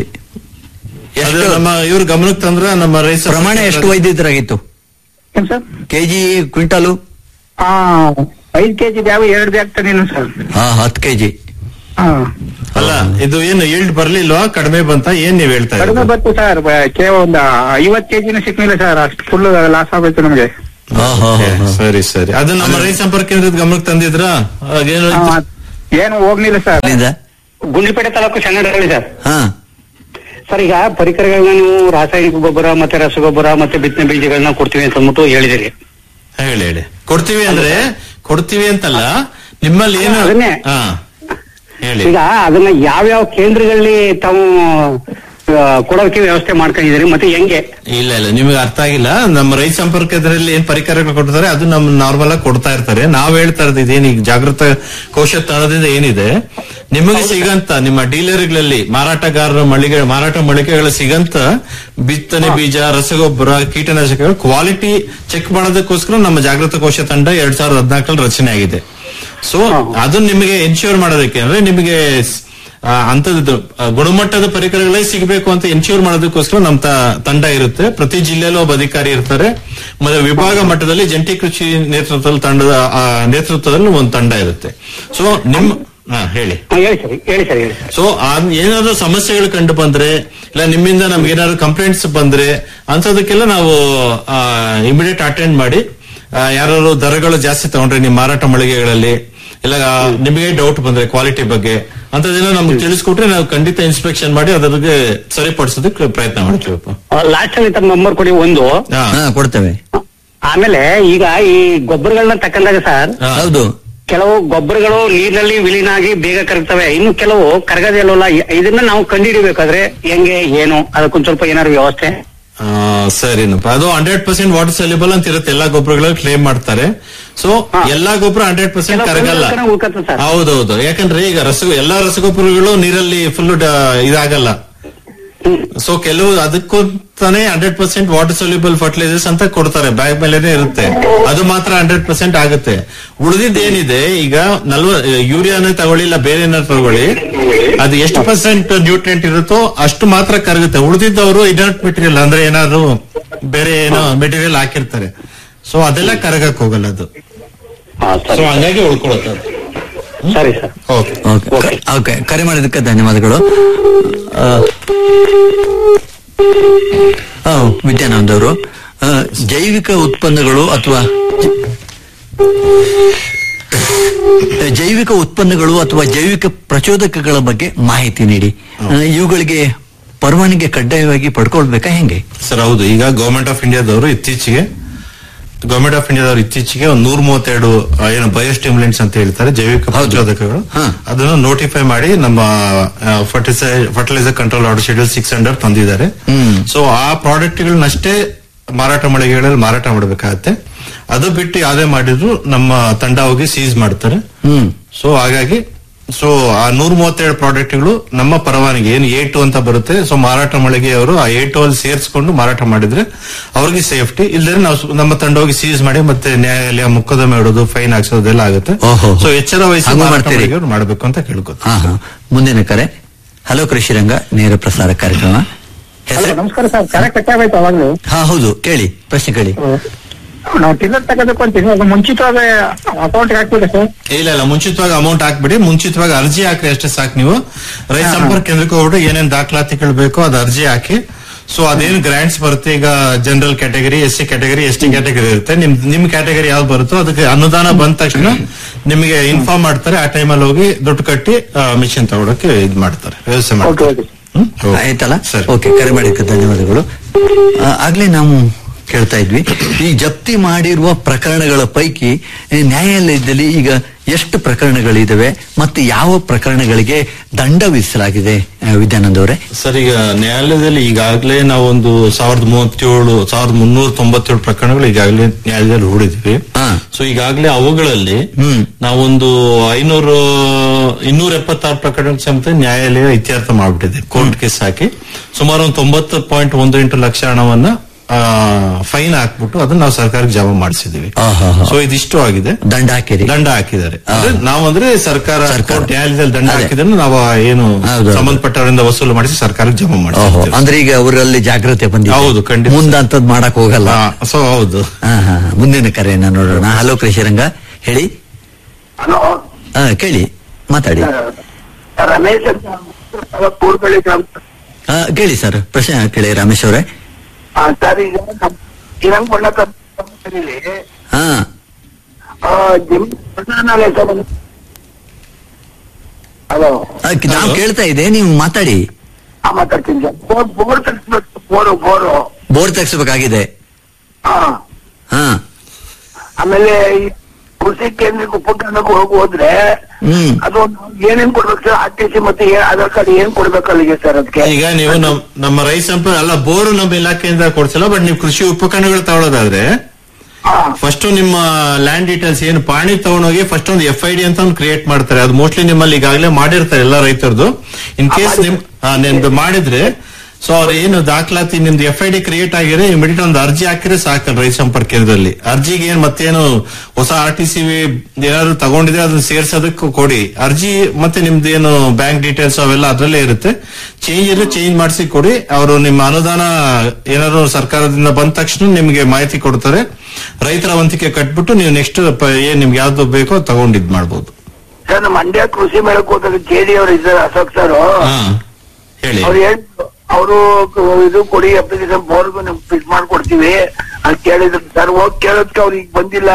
ಅದು ಎಷ್ಟು ನಮ್ಮ ಇವ್ರ ಗಮನಕ್ಕೆ ತಂದ್ರ ನಮ್ಮ ರೈತ ಪ್ರಮಾಣ ಎಷ್ಟು ವೈದ್ಯರಾಗಿತ್ತು ಏನ್ ಸರ್ ಕೆಜಿ ಕ್ವಿಂಟಾಲು ಆ ಐದ್ ಕೆಜಿ ಯಾವ ಎರಡು ಬ್ಯಾಗ್ ತಂದಿನ ಸರ್ ಹಾ ಹತ್ತು ಕೆಜಿ ಹಾ ಅಲ್ಲ ಇದು ಏನು ಈಲ್ಡ್ ಬರ್ಲಿಲ್ವಾ ಕಡಿಮೆ ಬಂತ ಏನ್ ನೀವ್ ಹೇಳ್ತಾ ಕಡಿಮೆ ಇರೋದು ಬಂತು ಸರ್ ಕೇವಲ ಒಂದು ಐವತ್ ಕೆಜಿನ ಸಿಕ್ಕಿಲ್ಲ ಸರ್ ಅಷ್ಟು ಫುಲ್ ಲಾಸ್ ಆಗೋಯ್ತು ನಮಗೆ Okay, ಸರಿ ಸರಿ ಅದು ನಮ್ಮ ರೈತ ಸಂಪರ್ಕ ಕೇಂದ್ರದ ಗಮನಕ್ಕೆ ತಂದಿದ್ರಾ ಅದೇನು ಆ, ಏನು ಹೋಗ್ಲಿಲ್ಲ ಸರ್ ಅಲ್ಲಿಂದ ಗುಂಡ್ಲುಪೇಟೆ ತಾಲೂಕು ಶರಣಹಳ್ಳಿ ಸರ್ ಹಾ ಸರ್ ಈಗ ಪರಿಕರಗಳನ್ನ ನೀವು ರಾಸಾಯನಿಕ ಗೊಬ್ಬರ ಮತ್ತೆ ರಸಗೊಬ್ಬರ ಮತ್ತೆ ಬಿತ್ತನೆ ಬೀಜಗಳನ್ನ ಕೊಡ್ತೀವಿ ಅಂತ ಅಂದ್ಬಿಟ್ಟು ಹೇಳಿದಿರಿ ಹೇಳಿ ಹೇಳಿ ಕೊಡ್ತೀವಿ ಅಂದ್ರೆ ಕೊಡ್ತೀವಿ ಅಂತಲ್ಲ ನಿಮ್ಮಲ್ಲಿ ಏನು ಅದನ್ನೇ. ಹಾ ಹೇಳಿ ಈಗ ಅದನ್ನ ಯಾವ್ಯಾವ ಕೇಂದ್ರಗಳಲ್ಲಿ ತಾವು ಆ, ಕೊಡೋದಕ್ಕೆ ವ್ಯವಸ್ಥೆ ಮಾಡ್ಕೊಂಡಿದ್ದೀರಿ ಮತ್ತೆ ಹೆಂಗೆ ಇಲ್ಲ ಇಲ್ಲ ನಿಮಗೆ ಅರ್ಥ ಆಗಿಲ್ಲ ನಮ್ಮ ರೈತ ಸಂಪರ್ಕದಲ್ಲಿ ಏನ್ ಪರಿಕರಗಳು ಕೊಡ್ತಾರೆ ಅದು ನಮ್ ನಾರ್ಮಲ್ ಆಗಿ ಕೊಡ್ತಾ ಇರ್ತಾರೆ ನಾವ್ ಹೇಳ್ತಾ ಇರೋದು ಇದೇನು ಈಗ ಜಾಗೃತ ಕೋಶ ತಾಣದಿಂದ ಏನಿದೆ ನಿಮಗೆ ಸಿಗಂತ ನಿಮ್ಮ ಡೀಲರ್ಗಳಲ್ಲಿ ಮಾರಾಟಗಾರರ ಮಳಿಗೆ ಮಾರಾಟ ಮಳಿಗೆಗಳ ಸಿಗಂತ ಬಿತ್ತನೆ ಬೀಜ ರಸಗೊಬ್ಬರ ಕೀಟನಾಶಕಗಳು ಕ್ವಾಲಿಟಿ ಚೆಕ್ ಮಾಡೋದಕ್ಕೋಸ್ಕರ ನಮ್ಮ ಜಾಗೃತ ಕೋಶ ತಂಡ ಎರಡ್ ಸಾವಿರದ ಹದಿನಾಲ್ಕರಲ್ಲಿ ರಚನೆ ಆಗಿದೆ ಸೊ ಅದನ್ನ ನಿಮಗೆ ಎನ್ಶ್ಯೂರ್ ಮಾಡೋದಕ್ಕೆ ಅಂದ್ರೆ ನಿಮಗೆ ಆ, ಅಂತದ್ದು ಆ, ಗುಣಮಟ್ಟದ ಪರಿಕರಗಳೇ ಸಿಗಬೇಕು ಅಂತ ಎನ್ಶ್ಯೂರ್ ಮಾಡೋದಕ್ಕೋಸ್ಕರ ನಮ್ಮ ತ- ತಂಡ ಇರುತ್ತೆ ಪ್ರತಿ ಜಿಲ್ಲೆಯಲ್ಲೂ ಒಬ್ಬ ಅಧಿಕಾರಿ ಇರ್ತಾರೆ ಮತ್ತೆ ವಿಭಾಗ ಮಟ್ಟದಲ್ಲಿ ಜಂಟಿ ಕೃಷಿ ನೇತೃತ್ವದಲ್ಲಿ ತಂಡದ ಆ, ನೇತೃತ್ವದಲ್ಲಿ ಒಂದು ತಂಡ ಇರುತ್ತೆ ಸೊ ನಿಮ್ಮ ಹಾ ಹೇಳಿ ಹಾ, ಹೇಳಿ ಸರ್ ಹೇಳಿ ಸರ್ ಹೇಳಿ ಸರ್ ಸೊ ಏನಾದ್ರು ಸಮಸ್ಯೆಗಳು ಕಂಡು ಬಂದ್ರೆ ಇಲ್ಲ ನಿಮ್ಮಿಂದ ನಮ್ಗೆ ಏನಾದ್ರು ಕಂಪ್ಲೇಂಟ್ಸ್ ಬಂದ್ರೆ ಅಂತದಕ್ಕೆಲ್ಲ ನಾವು ಇಮಿಡಿಯೇಟ್ ಅಟೆಂಡ್ ಮಾಡಿ ಯಾರು ದರಗಳು ಜಾಸ್ತಿ ತಗೊಂಡ್ರೆ ನಿಮ್ಮ ಮಾರಾಟ ಮಳಿಗೆಗಳಲ್ಲಿ ಇಲ್ಲ ಆ, ನಿಮಗೆ ಡೌಟ್ ಬಂದ್ರೆ ಕ್ವಾಲಿಟಿ ಬಗ್ಗೆ ಅಂತದೆಲ್ಲ ನಮ್ಗೆ ತಿಳಿಸ್ಕೊಟ್ರೆ ನಾವು ಖಂಡಿತ ಇನ್ಸ್ಪೆಕ್ಷನ್ ಮಾಡಿ ಅದರಿಗೆ ಸರಿಪಡಿಸೋದಕ್ಕೆ ಪ್ರಯತ್ನ ಮಾಡ್ತೀವಪ್ಪ ಲಾಸ್ಟ್ ಅಲ್ಲಿ ತಮ್ಮ ನಂಬರ್ ಕೊಡಿ ಒಂದು ಹಾ. ಹಾ ಕೊಡ್ತೇವೆ ಆಮೇಲೆ ಈಗ ಈ ಗೊಬ್ಬರಗಳನ್ನ ತಕ್ಕಂದಾಗ ಸರ್ ಹಾ. ಹೌದು ಕೆಲವು ಗೊಬ್ಬರಗಳು ನೀರಿನಲ್ಲಿ ವಿಲೀನ ಆಗಿ ಬೇಗ ಕರಗ್ತವೆ ಇನ್ನು ಕೆಲವು ಕರಗದೇ ಇಲ್ವಲ್ಲ ಇ- ಇದನ್ನ ನಾವು ಕಂಡುಹಿಡಿಬೇಕಾದ್ರೆ ಹೆಂಗೆ ಏನು ಅದಕ್ಕೊಂದ್ ಸ್ವಲ್ಪ ಏನಾದ್ರು ವ್ಯವಸ್ಥೆ ಆ, ಸರಿನಪ್ಪ ಅದು ಹಂಡ್ರೆಡ್ ಪರ್ಸೆಂಟ್ ವಾಟರ್ ಸೆಲ್ಯೂಬಲ್ ಅಂತ ಇರುತ್ತೆ ಎಲ್ಲಾ ಗೊಬ್ಬರಗಳಲ್ಲಿ ಕ್ಲೇಮ್ ಮಾಡ್ತಾರೆ ಸೊ ಹಾ. ಎಲ್ಲಾ ಗೊಬ್ಬರ ಹಂಡ್ರೆಡ್ ಪರ್ಸೆಂಟ್ ಕೆಲವು ಕರಗಲ್ಲ ಚೆನ್ನಾಗಿ ಉಳ್ಕತ್ತೆ ಸರ್. ಹೌದೌದು ಯಾಕಂದ್ರೆ ಈಗ ರಸ ಎಲ್ಲಾ ರಸಗೊಬ್ಬರಗಳು ನೀರಲ್ಲಿ ಫುಲ್ ಇದಾಗಲ್ಲ ಸೊ ಕೆಲವು ಅದಕ್ಕಂತಾನೆ hundred percent water soluble fertilisers ಅಂತ ಕೊಡ್ತಾರೆ ಬ್ಯಾಗ್ ಮೇಲೆನೆ ಇರುತ್ತೆ ಅದು ಮಾತ್ರ ಹಂಡ್ರೆಡ್ ಪರ್ಸೆಂಟ್ ಆಗುತ್ತೆ ಉಳಿದಿದ್ದು ಏನಿದೆ ಈಗ ನಲ್ವ ಯೂರಿಯಾನೇ ತಗೊಳ್ಳಿ ಇಲ್ಲ ಬೇರೆ ಏನಾದ್ರು ತಗೊಳ್ಳಿ ಅದು ಎಷ್ಟು ಪರ್ಸೆಂಟ್ ನ್ಯೂಟ್ರಿಯೆಂಟ್ ಇರುತ್ತೋ ಅಷ್ಟು ಮಾತ್ರ ಕರಗುತ್ತೆ ಉಳಿದಿದ್ದವರು ಇನರ್ಟ್ ಮೆಟೀರಿಯಲ್ ಅಂದ್ರೆ ಏನಾದ್ರು ಬೇರೆ ಏನೋ ಮೆಟೀರಿಯಲ್ ಹಾಕಿರ್ತಾರೆ ಸೊ ಅದೆಲ್ಲ ಕರಗಕ್ ಹೋಗಲ್ಲ ಅದು ಹಾ, ಸೊ ಸರಿ ಹಂಗಾಗಿ ಉಳ್ಕೊಳುತ್ತೆ ಅದು ಸರಿ ಸರ್ ಓಕೆ ಓಕೆ ಓಕೆ ಕರೆ ಮಾಡಿದ್ದಕ್ಕೆ ಧನ್ಯವಾದಗಳು ಆ, ಆ, ವಿದ್ಯಾನಂದ್ ಅವರು ಆ, ಜೈವಿಕ ಉತ್ಪನ್ನಗಳು ಅಥವಾ ಜೈವಿಕ ಉತ್ಪನ್ನಗಳು ಅಥವಾ ಜೈವಿಕ ಪ್ರಚೋದಕಗಳ ಬಗ್ಗೆ ಮಾಹಿತಿ ನೀಡಿ ಆ, ಇವುಗಳಿಗೆ ಪರವಾನಗಿ ಕಡ್ಡಾಯವಾಗಿ ಪಡ್ಕೊಳ್ಬೇಕಾ ಹೆಂಗೆ ಸರ್ ಹೌದು ಈಗ ಗವರ್ಮೆಂಟ್ ಆಫ್ ಇಂಡಿಯಾದವರು ಇತ್ತೀಚೆಗೆ ಗವರ್ಮೆಂಟ್ ಆಫ್ ಇಂಡಿಯಾದವರು ಇತ್ತೀಚೆಗೆ ಒಂದು ನೂರ ಮೂವತ್ತೆರಡು ಆ, ಏನು ಬಯೋಸ್ಟಿಮ್ಯುಲೆಂಟ್ಸ್ ಅಂತ ಹೇಳ್ತಾರೆ ಜೈವಿಕ ಪ್ರಚೋದಕಗಳು ಹಾ. ಅದನ್ನು ನೋಟಿಫೈ ಮಾಡಿ ನಮ್ಮ fertiliser control order schedule six hundred ತಂದಿದ್ದಾರೆ ಹ್ಮ್. ಸೊ ಆ ಪ್ರಾಡಕ್ಟ್ಗಳನ್ನಷ್ಟೇ ಮಾರಾಟ ಮಳಿಗೆಗಳಲ್ಲಿ ಮಾರಾಟ ಮಾಡಬೇಕಾಗತ್ತೆ ಅದು ಬಿಟ್ಟು ಯಾವ್ದೇ ಮಾಡಿದ್ರು ನಮ್ಮ ತಂಡ ಹೋಗಿ ಸೀಸ್ ಮಾಡ್ತಾರೆ ಹ್ಮ್ ಸೊ ಹಾಗಾಗಿ ಸೊ ಆ ನೂರ ಮೂವತ್ತೆರಡು ಪ್ರಾಡಕ್ಟ್ಗಳು ನಮ್ಮ ಪರವಾನಗಿ ಏನು ಎ ಟು ಅಂತ ಬರುತ್ತೆ ಸೊ ಮಾರಾಟ ಮಳಿಗೆಯವರು ಆ ಎ ಟು ಅಲ್ಲಿ ಸೇರಿಸ್ಕೊಂಡು ಮಾರಾಟ ಮಾಡಿದ್ರೆ ಅವ್ರಿಗೆ ಸೇಫ್ಟಿ ಇಲ್ಲದ್ರೆ ನಾವು ಸು- ನಮ್ಮ ತಂಡ ಹೋಗಿ ಸೀಸ್ ಮಾಡಿ ಮತ್ತೆ ನ್ಯಾಯಾಲಯ ಮೊಕದ್ದಮೆ ಇಡೋದು ಫೈನ್ ಹಾಕ್ಸೋದೆಲ್ಲ ಆಗುತ್ತೆ ಓಹೋ. ಸೊ ಎಚ್ಚರ ವಹಿಸಿ ಹಂಗೂ ಮಾರಾಟ ಮಾಡ್ತೀರಿ? ಮಳಿಗೆಯವರು ಮಾಡಬೇಕು ಅಂತ ಕೇಳ್ಕೊತ ಹಾ ಹಾ ಮುಂದಿನ ಕರೆ ಹಲೋ ಕೃಷಿರಂಗ ನೇರ ಪ್ರಸಾರ ಕಾರ್ಯಕ್ರಮ ಹಲೋ ಹೆಸರು ನಮಸ್ಕಾರ ಸರ್ ಕರೆ ಕಟ್ಟಾಗೋಯ್ತು ಅವಾಗ್ಲೂ ಹಾ ಹೌದು ಕೇಳಿ ಪ್ರಶ್ನೆ ಕೇಳಿ ನಾವು ಟಿಲ್ಲರ್ ತಗೋಬೇಕು ಅಂತೀವಿ ಅದು ಮುಂಚಿತವಾಗಿ ಅಕೌಂಟ್ ಹಾಕ್ಬಿಡಿ ಸರ್ ಇಲ್ಲ ಇಲ್ಲ ಮುಂಚಿತವಾಗಿ ಅಮೌಂಟ್ ಹಾಕ್ಬಿಡಿ ಮುಂಚಿತವಾಗಿ ಅರ್ಜಿ ಹಾಕ್ರಿ ಅಷ್ಟೇ ಸಾಕು ನೀವು ರೈತ ಸಂಪರ್ಕ ಕೇಂದ್ರಕ್ಕೆ ಹೋಗ್ಬಿಟ್ಟು ಏನೇನ್ ದಾಖಲಾತಿಗಳು ಬೇಕೋ ಅದು ಅರ್ಜಿ ಹಾಕಿ ಸೊ ಅದೇನು ಗ್ರಾಂಟ್ಸ್ ಬರುತ್ತೆ ಈಗ general category S C category S T category ಇರುತ್ತೆ ನಿಮ್ ನಿಮ್ ಕ್ಯಾಟಗರಿ ಯಾವ್ದು ಬರುತ್ತೋ ಅದಕ್ಕೆ ಅನುದಾನ ಬಂದ ತಕ್ಷಣ ನಿಮಗೆ ಇನ್ಫಾರ್ಮ್ ಮಾಡ್ತಾರೆ ಆ ಟೈಮಲ್ಲಿ ಹೋಗಿ ದುಡ್ಡು ಕಟ್ಟಿ ಮಿಷನ್ ತಗೊಳಕ್ಕೆ ಇದ್ ಮಾಡ್ತಾರೆ ವ್ಯವಸ್ಥೆ ಓಕೆ ಮಾಡ್ತಾರೆ ಓಕೆ ಹ್ಮ್? ಓಕೆ. ಆಯ್ತಲ್ಲ ಸರಿ ಓಕೆ ಕರೆ ಮಾಡಿದ್ದಕ್ಕೆ ಧನ್ಯವಾದಗಳು ಆ, ಆಗ್ಲೇ ನಾವು ಕೇಳ್ತಾ ಇದ್ವಿ ಈ ಜಪ್ತಿ ಮಾಡಿರುವ ಪ್ರಕರಣಗಳ ಪೈಕಿ ಈ ನ್ಯಾಯಾಲಯದಲ್ಲಿ ಈಗ ಎಷ್ಟು ಪ್ರಕರಣಗಳಿದಾವೆ ಮತ್ತು ಯಾವ ಪ್ರಕರಣಗಳಿಗೆ ದಂಡ ವಿಧಿಸಲಾಗಿದೆ ಆ, ವಿದ್ಯಾನಂದ್ ಅವರೇ ಸರ್ ಈಗ ನ್ಯಾಯಾಲಯದಲ್ಲಿ ಈಗಾಗಲೇ ನಾವೊಂದು ಸಾವಿರದ ಮೂವತ್ತೇಳು ಸಾವಿರದ ಮುನ್ನೂರ ತೊಂಬತ್ತೇಳು ಪ್ರಕರಣಗಳು ಈಗಾಗಲೇ ನ್ಯಾಯಾಲಯದಲ್ಲಿ ಹೂಡಿದ್ವಿ ಸೊ ಈಗಾಗಲೇ ಅವುಗಳಲ್ಲಿ ನಾವೊಂದು ಐನೂರು ಇನ್ನೂರ ಎಪ್ಪತ್ತಾರು ಪ್ರಕರಣ ಸಮೇತ ನ್ಯಾಯಾಲಯ ಇತ್ಯರ್ಥ ಮಾಡ್ಬಿಟ್ಟಿದೆ ಕೋರ್ಟ್ ಕೇಸ್ ಹಾಕಿ ಸುಮಾರು ಒಂದು ತೊಂಬತ್ತು ಪಾಯಿಂಟ್ ಒಂದು ಎಂಟು ಲಕ್ಷ ಹಣವನ್ನ ಫೈನ್ ಹಾಕ್ಬಿಟ್ಟು ಅದನ್ನ ನಾವು ಸರ್ಕಾರಕ್ಕೆ ಜಮಾ ಮಾಡಿಸಿದೀವಿ ಸೊ ಇದಿಷ್ಟು ಆಗಿದೆ ದಂಡ ಹಾಕಿರಿ ದಂಡ ಹಾಕಿದ್ದಾರೆ ಅಂದ್ರೆ ನಾವಂದ್ರೆ ಸರ್ಕಾರ ಕೋರ್ಟ್ ನ್ಯಾಯಾಲಯದಲ್ಲಿ ದಂಡ ಅದೇ. ಹಾಕಿದ್ರೆ ನಾವು ಏನು ಹೌದು. ಸಂಬಂಧಪಟ್ಟವರಿಂದ ವಸೂಲು ಮಾಡಿಸಿ ಸರ್ಕಾರಕ್ಕೆ ಜಮಾ ಓಹೋ ಮಾಡಿಸ್ತೀವಿ ಅಂದ್ರೆ ಈಗ ಅವರಲ್ಲಿ ಜಾಗ್ರತೆ ಬಂದಿದೆ ಹೌದು, ಖಂಡಿತ. ಮುಂದಂತದ್ ಮಾಡಕ್ ಹೋಗಲ್ಲ ಸೊ ಹೌದು ಹಾ, ಹಾ, ಹಾ. ಮುಂದಿನ ಕರೆಯನ್ನ ನೋಡೋಣ ಹಲೋ ಕೃಷಿರಂಗ ಹೇಳಿ ಹಲೋ ಹಾ ಕೇಳಿ ಮಾತಾಡಿ ರಮೇಶ್ ಅಂತ ಕೂರ್ಗಳಿ ಗ್ರಾಮ ಹಾ, ಕೇಳಿ ಸರ್ ಪ್ರಶ್ನೆ ಕೇಳಿ ರಮೇಶ್ ಅವರೇ ಆ, ಸರ್ ಈಗ ನಮ್ ಕಿರಂಗೊಳ್ಳ ಕಂಪನಿಲಿ ಹಾ ಜಿಮ್ ಪ್ರಧಾನಾಲಯ ಸರ್ ಹಲೋ ಆ, ನಾವು ಕೇಳ್ತಾ ಇದೆ ನೀವು ಮಾತಾಡಿ ಆ ಮಾತಾಡ್ತೀನಿ ಸರ್ ಬೋರ್ ಬೋರ್ ತರಿಸ್ಬೇಕು ಬೋರು ಬೋರು ಬೋರ್ ತೆಗ್ಸ್ಬೇಕಾಗಿದೆ ಹಾ ಹಾ ಆಮೇಲೆ ಈ ಕೃಷಿ ಕೇಂದ್ರಕ್ಕೆ ಉಪಕರಣಕ್ಕೆ ಹೋಗಿ ಹೋದ್ರೆ ಹ್ಮ್ ಅದು ಏನೇನ್ ಕೊಡ್ಬೇಕು ಸರ್ ಆರ್ ಟಿ ಸಿ ಮತ್ತೆ ಏನ್ ಆಧಾರ್ ಕಾರ್ಡ್ ಏನ್ ಕೊಡ್ಬೇಕು ಅಲ್ಲಿಗೆ ಸರ್ ಅದಕ್ಕೆ ಈಗ ನೀವು ನಮ್- ನಮ್ಮ ರೈತ ಸಂಪರ್ಕ ಅಲ್ಲ ಬೋರು ನಮ್ಮ ಇಲಾಖೆಯಿಂದ ಕೊಡ್ಸಲ್ಲ ಬಟ್ ನೀವು ಕೃಷಿ ಉಪಕರಣಗಳು ತಗೊಳ್ಳೋದಾದ್ರೆ ಫಸ್ಟ್ ನಿಮ್ಮ ಲ್ಯಾಂಡ್ ಡೀಟೇಲ್ಸ್ ಏನು ಪಾಣಿ ತಗೊಂಡೋಗಿ ಫಸ್ಟ್ ಒಂದು ಎಫ್ ಐ ಡಿ ಅಂತ ಒಂದು ಕ್ರಿಯೇಟ್ ಮಾಡ್ತಾರೆ ಅದು ಮೋಸ್ಟ್ಲಿ ನಿಮ್ಮಲ್ಲಿ ಈಗಾಗಲೇ ಮಾಡಿರ್ತಾರೆ ಎಲ್ಲ ರೈತರದು ಇನ್ ಕೇಸ್ ನಿಮ್ ಹಾ, ನಿಮ್ದು ಮಾಡಿದ್ರೆ ಸೊ ಅವ್ರು ಏನು ದಾಖಲಾತಿ ನಿಮ್ದು ಎಫ್ ಐ ಡಿ ಕ್ರಿಯೇಟ್ ಆಗಿದ್ರೆ ಇಮಿಡಿಯೇಟ್ ಒಂದು ಅರ್ಜಿ ಹಾಕಿದ್ರೆ ಸಾಕು ರೈತ ಸಂಪರ್ಕ ಕೇಂದ್ರದಲ್ಲಿ ಅರ್ಜಿಗೆ ಏನ್ ಮತ್ತೇನು ಹೊಸ ಆರ್ ಟಿ ಸಿ ಏನಾದ್ರು ತಗೊಂಡಿದ್ರೆ ಅದನ್ನ ಸೇರ್ಸೋದಕ್ಕೆ ಕೊಡಿ ಅರ್ಜಿ ಮತ್ತೆ ನಿಮ್ದು ಏನು ಬ್ಯಾಂಕ್ ಡೀಟೇಲ್ಸ್ ಅವೆಲ್ಲ ಅದ್ರಲ್ಲೇ ಇರುತ್ತೆ ಚೇಂಜ್ ಇದ್ರೆ ಚೇಂಜ್ ಮಾಡಿಸಿ ಕೊಡಿ ಅವರು ನಿಮ್ಮ ಅನುದಾನ ಏನಾದ್ರು ಸರ್ಕಾರದಿಂದ ಬಂದ ತಕ್ಷಣ ನಿಮ್ಗೆ ಮಾಹಿತಿ ಕೊಡ್ತಾರೆ ರೈತರ ವಂತಿಕೆ ಕಟ್ಬಿಟ್ಟು ನೀವು ನೆಕ್ಸ್ಟ್ ಏನ್ ನಿಮ್ಗೆ ಯಾವ್ದು ಬೇಕೋ ಅದ್ ತಗೊಂಡ್ ಇದ್ ಮಾಡ್ಬೋದು ಸರ್ ನಮ್ಮ ಮಂಡ್ಯ ಕೃಷಿ ಮೇಳಕ್ಕೆ ಹೋದಾಗ ಜೆ ಡಿ ಅವರು ಇದ್ದಾರೆ ಅಶೋಕ್ ಸರ್ ಹೇಳಿ ಅವ್ರು ಹೇಳಿದ್ರು ಅವರು ಇದು ಕೊಡಿ ಅಪ್ಲಿಕೇಶನ್ ಬೋರ್ಗು ನಿಮ್ಗೆ ಫಿಟ್ ಮಾಡ್ಕೊಡ್ತೀವಿ ಅಂತ ಕೇಳಿದ್ರು ಸರ್ ಹೋಗಿ ಕೇಳೋದಕ್ಕೆ ಅವ್ರಿಗೆ ಬಂದಿಲ್ಲ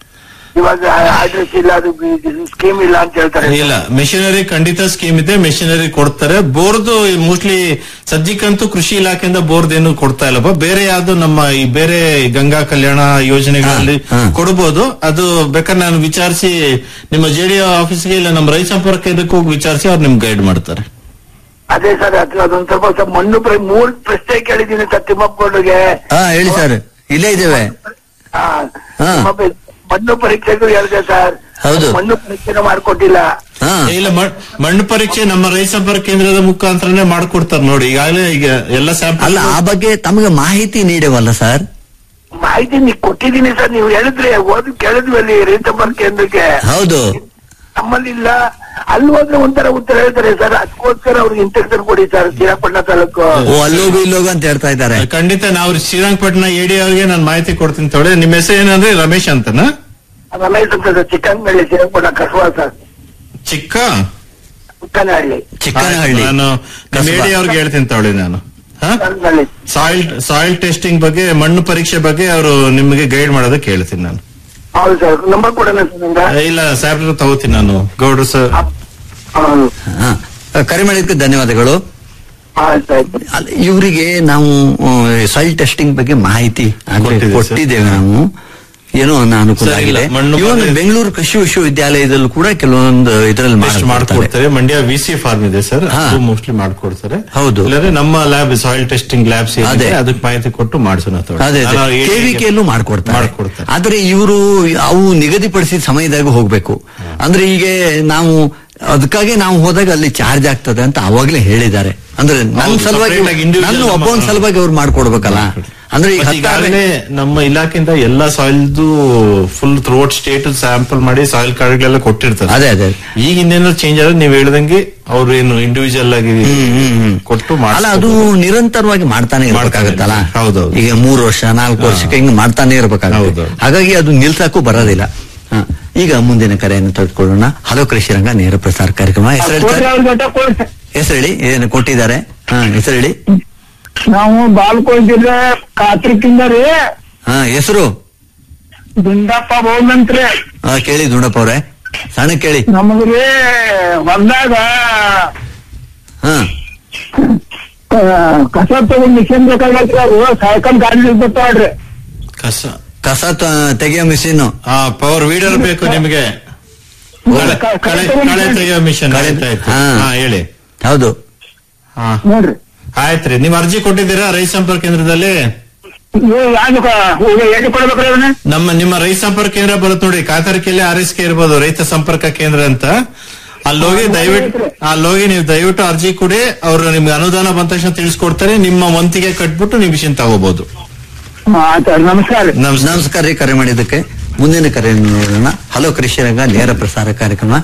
ಇವಾಗ ಅಡ್ರೆಸ್ ಇಲ್ಲ ಅದು ಸ್ಕೀಮ್ ಇಲ್ಲ ಅಂತ ಹೇಳ್ತಾರೆ ಇಲ್ಲ ಮೆಷಿನರಿ ಖಂಡಿತ ಸ್ಕೀಮ್ ಇದೆ ಮೆಷಿನರಿ ಕೊಡ್ತಾರೆ ಬೋರ್ದು ಮೋಸ್ಟ್ಲಿ ಸದ್ಯಕ್ಕಂತೂ ಕೃಷಿ ಇಲಾಖೆಯಿಂದ ಬೋರ್ಡ್ ಏನು ಕೊಡ್ತಾ ಇಲ್ಲಪ್ಪ ಬೇರೆ ಯಾವ್ದು ನಮ್ಮ ಈ ಬೇರೆ ಗಂಗಾ ಕಲ್ಯಾಣ ಯೋಜನೆಗಳಲ್ಲಿ ಕೊಡಬಹುದು ಅದು ಬೇಕಾದ್ರೆ ನಾನು ವಿಚಾರಿಸಿ ನಿಮ್ಮ ಜೆಡಿ ಆಫೀಸ್ಗೆ ಇಲ್ಲ ನಮ್ಮ ರೈತ ಸಂಪರ್ಕ ಇದಕ್ಕೆ ಹೋಗಿ ವಿಚಾರಿಸಿ ಅವ್ರು ನಿಮ್ಗೆ ಗೈಡ್ ಮಾಡ್ತಾರೆ ಅದೇ ಸರ್ ಅದು ಅದೊಂದ್ ಸ್ವಲ್ಪ ಸ್ವಲ್ಪ ಮಣ್ಣು ಪ್ರ ಮೂರ್ ಪ್ರಶ್ನೆ ಕೇಳಿದ್ದೀನಿ ಸರ್ ತಿಮ್ಮಪ್ಪಗೌಡರಿಗೆ ಹಾ ಹೇಳಿ ಸರ್ ಇಲ್ಲೇ ಇದ್ದೇವೆ ಹಾ, ಹಾ. ತಿಮ್ಮಪ್ಪ ಮಣ್ಣು ಪರೀಕ್ಷೆಗೂ ಹೇಳಿದೆ ಸರ್ ಹೌದು. ಮಣ್ಣು ಪರೀಕ್ಷೆನ ಮಾಡ್ಕೊಟ್ಟಿಲ್ಲ ಇಲ್ಲ ಮಣ್- ಮಣ್ಣು ಪರೀಕ್ಷೆ ನಮ್ಮ ರೈತ ಸಂಪರ್ಕ ಕೇಂದ್ರದ ಮುಖಾಂತರನೇ ಮಾಡ್ಕೊಡ್ತಾರೆ ನೋಡಿ ಈಗಾಗಲೇ ಈಗ ಎಲ್ಲ ಸ್ಯಾಂಪಲ್ ಅಲ್ಲ ಆ ಬಗ್ಗೆ ತಮಗೆ ಮಾಹಿತಿ ನೀಡವಲ್ಲ ಸರ್ ಮಾಹಿತಿ ನೀವು ಕೊಟ್ಟಿದ್ದೀನಿ ಸರ್ ನೀವು ಹೇಳಿದ್ರಿ ಓದಿ ಕೇಳಿದ್ವಿ ಅಲ್ಲಿ ರೈತ ಸಂಪರ್ಕ ಕೇಂದ್ರಕ್ಕೆ ಹೌದು ನಮ್ಮಲ್ಲಿ ಇಲ್ಲ ಅಲ್ಲಿ ಹೋದ್ರೆ ಒಂಥರ ಉತ್ತರ ಹೇಳ್ತಾರೆ ಸರ್ ಅದಕ್ಕೋಸ್ಕರ ಅವ್ರಿಗೆ ಇನ್ಸ್ಟ್ರಕ್ಷನ್ ಕೊಡಿ ಸರ್ ಶ್ರೀರಂಗಪಟ್ಟಣ ತಾಲೂಕು ಓ ಅಲ್ಲೋಗು ಇಲ್ಲೋಗು ಅಂತ ಹೇಳ್ತಾ ಇದ್ದಾರೆ ಖಂಡಿತ ನಾವು ಶ್ರೀರಂಗಪಟ್ಟಣ ಎಡಿ ಅವ್ರಿಗೆ ನಾನು ಮಾಹಿತಿ ಕೊಡ್ತೀನಿ ತೊಳೆ ನಿಮ್ಮ ಹೆಸರು ಏನಂದ್ರೆ ರಮೇಶ್ ಅಂತನಾ ರಮೇಶ್ ಅಂತ ಸರ್ ಚಿಕ್ಕಂಗಳ್ಳಿ ಶ್ರೀರಂಗಪಟ್ಟಣ ಕಸವಾ ಸರ್ ಚಿಕ್ಕ ಚಿಕ್ಕನಹಳ್ಳಿ ಚಿಕ್ಕನಹಳ್ಳಿ ನಾನು ನಮ್ಮ ಕಸಬಾ. ಎಡಿ ಅವ್ರಿಗೆ ಹೇಳ್ತೀನಿ ತೊಳೆ ನಾನು ಚಿಕ್ಕನಹಳ್ಳಿ ಸಾಯಿಲ್ ಸಾಯಿಲ್ ಟೆಸ್ಟಿಂಗ್ ಬಗ್ಗೆ ಮಣ್ಣು ಪರೀಕ್ಷೆ ಬಗ್ಗೆ ಅವರು ನಿಮಗೆ ಗೈಡ್ ಮಾಡೋದಕ್ಕೆ ಹೇಳ್ತೀನಿ ನಾನು ಹೌದು ಸರ್ ನಂಬರ್ ಕೊಡೋಣ ಸರ್ ನಿಮ್ಗೆ ಇಲ್ಲ ಸಾಹೇಬ್ರು ತಗೋತೀನಿ ನಾನು ಗೌಡ್ರು ಸರ್ ಹೌದು. ಹಾ ಕರೆ ಮಾಡಿದ್ದಕ್ಕೆ ಧನ್ಯವಾದಗಳು ಆಯ್ತಾಯ್ತು ಅಲ್ಲ, ಇವರಿಗೆ ನಾವು ಸಾಯಿಲ್ ಟೆಸ್ಟಿಂಗ್ ಬಗ್ಗೆ ಮಾಹಿತಿ ಆಗ್ಲೇ ಕೊಟ್ಟಿದ್ದೀವಿ ಸರ್. ಕೊಟ್ಟಿದ್ದೇವೆ ನಾವು ಏನೋ ಒಂದು ಅನುಕೂಲ ಸರ್, ಇಲ್ಲ, ಆಗಿದೆ ಮಣ್ಣು ಇವನು ಪರೀಕ್ಷೆ- ಬೆಂಗಳೂರು ಕೃಷಿ ವಿಶ್ವವಿದ್ಯಾಲಯದಲ್ಲೂ ಕೂಡ ಕೆಲವೊಂದು ಇದರಲ್ಲಿ ಟೆಸ್ಟ್ ಮಾಡ್ಕೊಡ್ತಾರೆ ಮಂಡ್ಯ ವಿ ಸಿ ಫಾರ್ಮ್ ಇದೆ ಸರ್ ಅದು ಮೋಸ್ಟ್ಲಿ ಮಾಡ್ಕೊಡ್ತಾರೆ ಹೌದು. ಇಲ್ಲಾಂದ್ರೆ ನಮ್ಮ ಲ್ಯಾಬ್ ಸಾಯಿಲ್ ಟೆಸ್ಟಿಂಗ್ ಲ್ಯಾಬ್ಸ್ ಅದೇ. ಅದಕ್ಕೆ ಮಾಹಿತಿ ಕೊಟ್ಟು ಮಾಡಿಸೋಣ ತೊಗೊಳ್ಳಿ. ಅದೇ ನಾನು AD ಗೆ- ಕೆವಿಕೆಯಲ್ಲೂ ಮಾಡ್ಕೊಡ್ತಾರೆ ಮಾಡ್ಕೊಡ್ತಾರೆ ಆದ್ರೆ ಇವರು ಅವು ನಿಗದಿಪಡಿಸಿದ ಸಮಯದಾಗ ಹೋಗ್ಬೇಕು ಅಂದ್ರೆ ಈಗ ನಾವು ಅದಕ್ಕಾಗಿ ನಾವು ಹೋದಾಗ ಅಲ್ಲಿ ಚಾರ್ಜ್ ಆಗ್ತದೆ ಅಂತ ಅವಾಗ್ಲೇ ಹೇಳಿದ್ದಾರೆ ಅಂದ್ರೆ ನನ್ನ ಹೌದು, ಸಲುವಾಗಿ separate ಆಗಿ individual ನನ್ನ ನಮ್ಮ- ಒಬ್ಬನ ಸಲುವಾಗಿ ಅವ್ರು ಮಾಡ್ಕೊಡ್ಬೇಕಲ್ಲ ಅಂದ್ರೆ ಈಗ ಮತ್ತೆ ಹತ್ತಾರು- ಈಗಾಗಲೇ ನಮ್ಮ ಇಲಾಖೆಯಿಂದ ಎಲ್ಲಾ ಸಾಯಿಲ್ದು ಫುಲ್ ಥ್ರೋಟ್ ಸ್ಟೇಟ್ ಸ್ಯಾಂಪಲ್ ಮಾಡಿ ಸಾಯಿಲ್ ಕಾರ್ಡ್ಗಳೆಲ್ಲ ಕೊಟ್ಟಿರ್ತಾರೆ ಅದೇ ಅದೇ ಈಗ ಇನ್ನೇನೋ ಚೇಂಜ್ ಆದ್ರೆ ನೀವು ಹೇಳ್ದಂಗೆ ಅವ್ರು ಏನು ಇಂಡಿವಿಜುವಲ್ ಆಗಿ ಕೊಟ್ಟು ಅಲ್ಲ ಅದು ನಿರಂತರವಾಗಿ ಮಾಡ್ತಾನೆ ಇರ್ಬೇಕಾಗತ್ತಲ್ಲ ಹೌದೌದು. ಈಗ ಮೂರು ವರ್ಷ ನಾಲ್ಕು ವರ್ಷಕ್ಕೆ ಹಿಂಗ್ ಮಾಡ್ತಾನೆ ಇರ್ಬೇಕಾಗುತ್ತೆ ಹಾಗಾಗಿ ಅದು ನಿಲ್ಸಕ್ಕೂ ಬರೋದಿಲ್ಲ ಹ. ಈಗ ಮುಂದಿನ ಕರೆಯನ್ನು ತೆಗೆದುಕೊಳ್ಳೋಣ ಹಲೋ ಕೃಷಿರಂಗ ನೇರ ಪ್ರಸಾರ ಕಾರ್ಯಕ್ರಮ ಹೆಸರು ಹೇಳಿ ಹೆಸರು ಹೇಳಿ ಏನು ಕೊಟ್ಟಿದ್ದಾರೆ ಹಾ ಹೆಸರು ಹೇಳಿ ನಾವು ಬಾಲ್ಕೋಟ್ ಜಿಲ್ಲೆ ಕಾತ್ರಿಕಿಂದ ರೀ ಹಾ ಹೆಸರು ದುಂಡಪ್ಪ ಬಹುಮಂತ್ರಿ ಹಾ ಕೇಳಿ ದುಂಡಪ್ಪ ಅವ್ರೆ ಸಣ್ಣ ಕೇಳಿ ನಮಗ್ರಿ ಹೊಲ್ದಾಗ ಹಾ ಆ, ಕಸ ತಗೊಂಡ್ ಮಿಷನ್ ಬೇಕಾಗೈತ್ರಿ ಅದು ಸೈಕಲ್ ಗಾಡಿ ಬರ್ತಾವ್ರಿ ಕಸ ಕಸ ತ- ತೆಗೆಯೋ ಮಿಷಿನ್ ಪವರ್ ವೀಡರ್ ಬೇಕು ನಿಮಗೆ ಕಳೆ ಕಳೆ ಕಳೆ ತೆಗೆಯೋ ಮಿಷನ್ ಆಯ್ತು ಆಯ್ತು ಹಾ. ಹಾ ಹೇಳಿ ಹೌದು ಹಾ ನೋಡ್ರಿ ಆಯ್ತ್ರಿ ನೀವು ಅರ್ಜಿ ಕೊಟ್ಟಿದ್ದೀರಾ ರೈತ ಸಂಪರ್ಕ ಕೇಂದ್ರದಲ್ಲಿ ಯಾವ್ದು ಎಲ್ಲಿ ಕೊಡ್ಬೇಕ್ರಿ ಅದನ್ನ ನಮ್ಮ ನಿಮ್ಮ ರೈತ ಸಂಪರ್ಕ ಕೇಂದ್ರ ಬರುತ್ತೆ ನೋಡಿ ಕಾತರಿಕೆಯಲ್ಲಿ ಆರ್ ಎಸ್ ಕೆ ಇರ್ಬೋದು ರೈತ ಸಂಪರ್ಕ ಕೇಂದ್ರ ಅಂತ ಅಲ್ಲೋಗಿ ದಯವಿಟ್ಟು ಅಲ್ಲೋಗಿ ನೀವು ದಯವಿಟ್ಟು ಅರ್ಜಿ ಕೊಡಿ ಅವ್ರು ನಿಮ್ಗೆ ಅನುದಾನ ಬಂದ ತಕ್ಷಣ ತಿಳಿಸ್ಕೊಡ್ತಾರೆ ನಿಮ್ಮ ವಂತಿಗೆ ಕಟ್ಬಿಟ್ಟು ನೀವು ಮಿಷನ್ ತಗೋಬಹುದು ಆಯ್ತು ನಮಸ್ಕಾರ ರೀ ನಮಸ್ಕಾರ ರೀ ಕರೆ ಮಾಡಿದ್ದಕ್ಕೆ ಮುಂದಿನ ಕರೆ ನೋಡೋಣ ಹಲೋ ಕೃಷಿ ರಂಗ ನೇರ ಪ್ರಸಾರ ಕಾರ್ಯಕ್ರಮ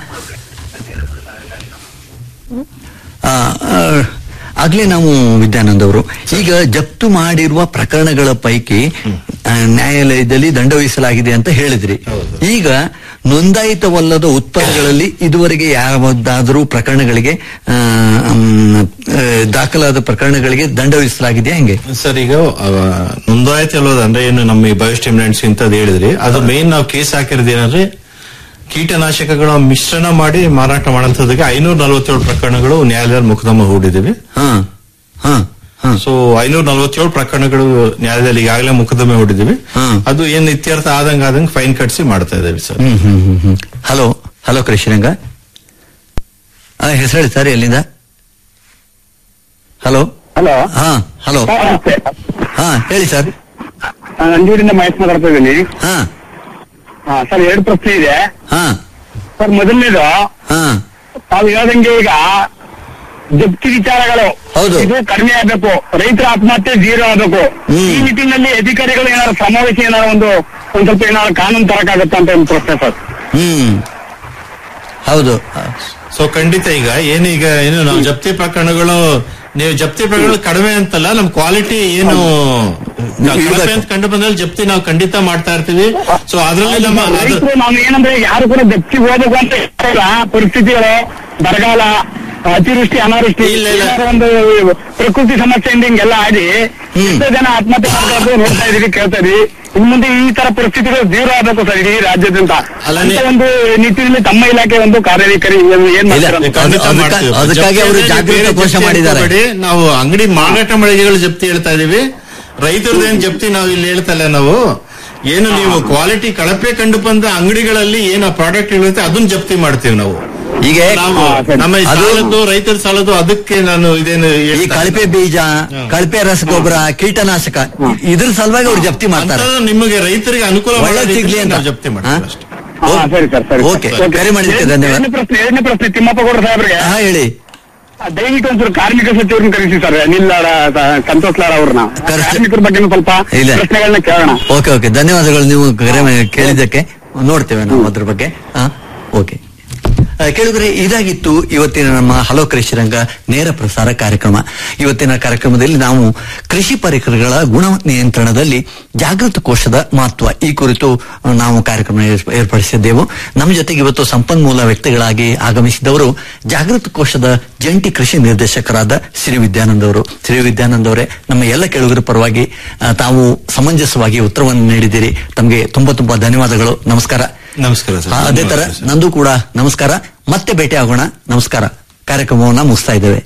ಆ, ಆ, ಆಗ್ಲೇ ನಾವು ವಿದ್ಯಾನಂದ್ ಅವರು ಈಗ ಜಪ್ತು ಮಾಡಿರುವ ಪ್ರಕರಣಗಳ ಪೈಕಿ ಆ, ನ್ಯಾಯಾಲಯದಲ್ಲಿ ದಂಡ ವಿಧಿಸಲಾಗಿದೆ ಅಂತ ಹೇಳಿದ್ರಿ ಈಗ ನೋಂದಾಯಿತವಲ್ಲದ ಉತ್ಪನ್ನಗಳಲ್ಲಿ ಇದುವರೆಗೆ ಯಾವುದಾದರೂ ಪ್ರಕರಣಗಳಿಗೆ ಆ, ಮ್, ಆ, ದಾಖಲಾದ ಪ್ರಕರಣಗಳಿಗೆ ದಂಡ ವಿಧಿಸಲಾಗಿದೆಯಾ ಹೆಂಗೆ ಸರ್ ಈಗ ಅವ, ನೋಂದಾಯಿತ ಅಲ್ವದ ಅಂದ್ರೆ ಏನು ನಮ್ಮ ಈ ಬಯೋಸ್ಟಿಮ್ಯುಲೆಂಟ್ಸ್ ಇಂತದ್ ಹೇಳಿದ್ರಿ ಅದು ಮೇನ್ ನಾವು ಕೇಸ್ ಹಾಕಿರೋದು ಏನಂದ್ರೆ ಕೀಟನಾಶಕಗಳ ಮಿಶ್ರಣ ಮಾಡಿ ಮಾರಾಟ ಮಾಡೋಂಥದ್ದಕ್ಕೆ ಐನೂರ ನಲವತ್ತೇಳು ಪ್ರಕರಣಗಳು ನ್ಯಾಯಾಲಯದಲ್ಲಿ ಮೊಕದ್ದಮ ಹೂಡಿದ್ದೀವಿ ಹಾ ಹಾ ಹಾ ಸೊ ಐನೂರ ನಲವತ್ತೇಳು ಪ್ರಕರಣಗಳು ನ್ಯಾಯಾಲಯದಲ್ಲಿ ಈಗಾಗಲೇ ಮೊಕದ್ದಮೆ ಹೂಡಿದ್ದೀವಿ ಹ್ಮ್. ಅದು ಏನ್ ಇತ್ಯರ್ಥ ಆದಂಗ ಆದಂಗ ಫೈನ್ ಕಟ್ಸಿ ಮಾಡ್ತಾ ಇದ್ದೇವೆ ಸರ್ ಹ್ಮ್ ಹ್ಮ್ ಹ್ಮ್ ಹ್ಮ್ ಹಲೋ ಹಲೋ ಕೃಷ್ಣರಂಗ ಹೆಸರು ಹೇಳಿ ಸರ್ ಎಲ್ಲಿಂದ ಹಲೋ ಹಲೋ ಹಾ ಹಲೋ ಹಾ ಹೇಳಿ ಸರ್ ನಂಜೂರಿಂದ ಮಹೇಶ್ ಮಾತಾಡ್ತಾ ಇದ್ದೀನಿ ಹಾ ಸರ್ ಎರಡು ಪ್ರಶ್ನೆ ಇದೆ ಹಾ ಸರ್ ಮೊದಲನೇದು ಹಾ ತಾವು ಹೇಳ್ದಂಗೆ ಈಗ ಜಪ್ತಿ ವಿಚಾರಗಳು ಹೌದು. ಇದು ಕಡಿಮೆ ಆಗ್ಬೇಕು ರೈತರ ಆತ್ಮಹತ್ಯೆ ಜೀರೋ ಆಗ್ಬೇಕು ಹ್ಮ್. ಈ ನಿಟ್ಟಿನಲ್ಲಿ ಅಧಿಕಾರಿಗಳು ಏನಾದ್ರು ಸಮಾವೇಶ ಏನಾದ್ರು ಒಂದು ಒಂದ್ ಸ್ವಲ್ಪ ಏನಾದ್ರು ಕಾನೂನು ತರಕಾಗತ್ತ ಅಂತ ಒಂದು ಪ್ರಶ್ನೆ ಸರ್ ಹ್ಮ್ ಹೌದು ಸೊ ಖಂಡಿತ ಈಗ ಏನು ಈಗ ಏನು ನಾವು ಜಪ್ತಿ ಪ್ರಕರಣಗಳು ನೀವು ಜಪ್ತಿ ಪ್ರಕರಣಗಳು ಕಡಿಮೆ ಅಂತಲ್ಲ ನಮ್ ಕ್ವಾಲಿಟಿ ಏನು ಕಳಪೆ ಅಂತ ಕಂಡು ಬಂದಲ್ಲಿ ಜಪ್ತಿ ನಾವು ಖಂಡಿತ ಮಾಡ್ತಾ ಇರ್ತೀವಿ ಸೊ ಅದ್ರಲ್ಲಿ ನಮ್ಮ ಅದು- ರೈತರು ನಾವು ಏನಂದ್ರೆ ಯಾರು ಕೂಡ ಜಪ್ತಿ ಹೋಗ್ಬೇಕು ಅಂತ ಇಲ್ಲ ಪರಿಸ್ಥಿತಿಗಳು ಬರಗಾಲ ಅತಿವೃಷ್ಟಿ ಅನಾವೃಷ್ಟಿ ಇಲ್ಲ, ಇಲ್ಲ. ಏನಾದ್ರು ಒಂದು ಪ್ರಕೃತಿ ಸಮಸ್ಯೆಯಿಂದ ಹಿಂಗೆಲ್ಲ ಆಗಿ ಎಷ್ಟೋ ಜನ ಆತ್ಮಹತ್ಯೆ ಮಾಡ್ಕೊಂಡು ನೋಡ್ತಾ ಇದೀವಿ ಕೇಳ್ತಾ ಇದೀವಿ ಇನ್ ಮುಂದೆ ಈ ತರ ಪರಿಸ್ಥಿತಿಗಳು ದೂರ ಆಗಬೇಕು ಸರ್ ಇಡೀ ರಾಜ್ಯದಿಂದ ಅಲ್ಲ, ಅಂತ ನೀ- ಒಂದು ನಿಟ್ಟಿನಲ್ಲಿ ತಮ್ಮ ಇಲಾಖೆ ಒಂದು ಕಾರ್ಯವೈಖರಿ ಏನ್ ಇಲ್ಲ. ಮಾಡ್ತಾರೆ ಅಂತ? ಖಂಡಿತ ಅದಕ್ಕ- ಮಾಡ್ತೀವಿ. ಅದಕ್ಕಾಗಿ ಅವರು ಜಪ್ತಿ ಅಂದ್ರೆ ಜಾಗೃತ ಬೇರೆ ಕೋಶ ಜಪ್ತಿ ಮಾಡಿದ್ದಾರೆ. ಅನ್ಕೋಬೇಡಿ. ನಾವು ಅಂಗಡಿ ಮಾರಾಟ ಮಳಿಗೆಗಳು ಜಪ್ತಿ ಹೇಳ್ತಾ ಇದೀವಿ ರೈತರದೇನ್ ಜಪ್ತಿ ನಾವು ಇಲ್ಲಿ ಹೇಳ್ತಾ ಇಲ್ಲ ನಾವು ಏನು ನೀವು ಕ್ವಾಲಿಟಿ ಕಳಪೆ ಕಂಡು ಬಂದ ಅಂಗಡಿಗಳಲ್ಲಿ ಏನು ಪ್ರಾಡಕ್ಟ್ ಇರುತ್ತೆ ಅದನ್ನ ಜಪ್ತಿ ಮಾಡ್ತೀವಿ ನಾವು ಈಗ ನಾವು ನಮ್ಮ ಈ ಅದು- ಸಾಲದ್ದು ರೈತರ ಸಾಲದ್ದು ಅದಕ್ಕೆ ನಾನು ಇದೇನು ಈ ಹೇಳ್ತಾ ಕಳಪೆ ಬೀಜ ಕಳಪೆ ರಸಗೊಬ್ಬರ ಕೀಟನಾಶಕ ಇದ್ರ ಸಲುವಾಗಿ ಅವ್ರು ಜಪ್ತಿ ಮಾಡ್ತಾರೆ ಅಂಥದ್ದು ನಿಮಗೆ ರೈತರಿಗೆ ಅನುಕೂಲ ಒಳ್ಳೆ ಮಾಡೋ ಸಿಗ್ಲಿ ರೀತಿಯಲ್ಲಿ ಅಂತ ನಾವು ಜಪ್ತಿ ಮಾಡ್ತೀವಿ ಅಷ್ಟೇ ಹಾ, ಸರಿ ಸರ್ ಸರಿ ಓಕೆ ಓಕೆ. ಕರೆ ಮಾಡಿದ್ದಕ್ಕೆ ಎರಡನೇ ಧನ್ಯವಾದ ಪ್ರಶ್ನೆ ಎರಡನೇ ಪ್ರಶ್ನೆ ತಿಮ್ಮಪ್ಪ ಗೌಡ ಸಾಹೇಬ್ರಿಗೆ ಹಾ ಹೇಳಿ ದಯವಿಟ್ಟು ಒಂಚೂರು ಕಾರ್ಮಿಕ ಸಚಿವರನ್ನ ಕರೆಸಿ ಸರ್ ಅನಿಲ್ ಲಾಡ ಸ- ಸಂತೋಷ್ ಲಾಡ್ ಅವ್ರನ್ನ ಕರೆಸಿ. ಕಾರ್ಮಿಕರ ಬಗ್ಗೆ ಸ್ವಲ್ಪ ಇಲ್ಲ. ಪ್ರಶ್ನೆಗಳನ್ನ ಕೇಳೋಣ ಓಕೆ ಓಕೆ ಧನ್ಯವಾದಗಳು ನೀವು ಕರೆ ಮಾಡಿ ಕೇಳಿದ್ದಕ್ಕೆ ನೋಡ್ತೇವೆ ನಾವು ಅದ್ರ ಬಗ್ಗೆ ಹಾ ಓಕೆ ಆ, ಕೇಳಿದ್ರೆ ಇದಾಗಿತ್ತು ಇವತ್ತಿನ ನಮ್ಮ ಹಲೋ ಕೃಷಿ ರಂಗ ನೇರ ಪ್ರಸಾರ ಕಾರ್ಯಕ್ರಮ ಇವತ್ತಿನ ಕಾರ್ಯಕ್ರಮದಲ್ಲಿ ನಾವು ಕೃಷಿ ಪರಿಕರಗಳ ಗುಣ ನಿಯಂತ್ರಣದಲ್ಲಿ ಜಾಗೃತ ಕೋಶದ ಮಹತ್ವ ಈ ಕುರಿತು ಆ, ನಾವು ಕಾರ್ಯಕ್ರಮ ಏರ್ಪ- ಏರ್ಪಡಿಸಿದ್ದೆವು ನಮ್ಮ ಜೊತೆಗೆ ಇವತ್ತು ಸಂಪನ್ಮೂಲ ವ್ಯಕ್ತಿಗಳಾಗಿ ಆಗಮಿಸಿದವರು ಜಾಗೃತ ಕೋಶದ ಜಂಟಿ ಕೃಷಿ ನಿರ್ದೇಶಕರಾದ ಶ್ರೀ ವಿದ್ಯಾನಂದ್ ಅವರು ಶ್ರೀ ವಿದ್ಯಾನಂದ್ ಅವರೇ ನಮ್ಮ ಎಲ್ಲ ಕೇಳುಗರ ಪರವಾಗಿ ಆ, ತಾವು ಸಮಂಜಸವಾಗಿ ಉತ್ತರವನ್ನು ನೀಡಿದ್ದೀರಿ ತಮಗೆ ತುಂಬಾ ತುಂಬಾ ಧನ್ಯವಾದಗಳು ನಮಸ್ಕಾರ ನಮಸ್ಕಾರ ಸರ್ ಆ, ಅದೇ ತರ ನಂದು ಕೂಡ ನಮಸ್ಕಾರ ಮತ್ತೆ ಭೇಟಿ ಆಗೋಣ ನಮಸ್ಕಾರ ಕಾರ್ಯಕ್ರಮವನ್ನ ಮುಗಿಸ್ತಾ ಇದ್ದೇವೆ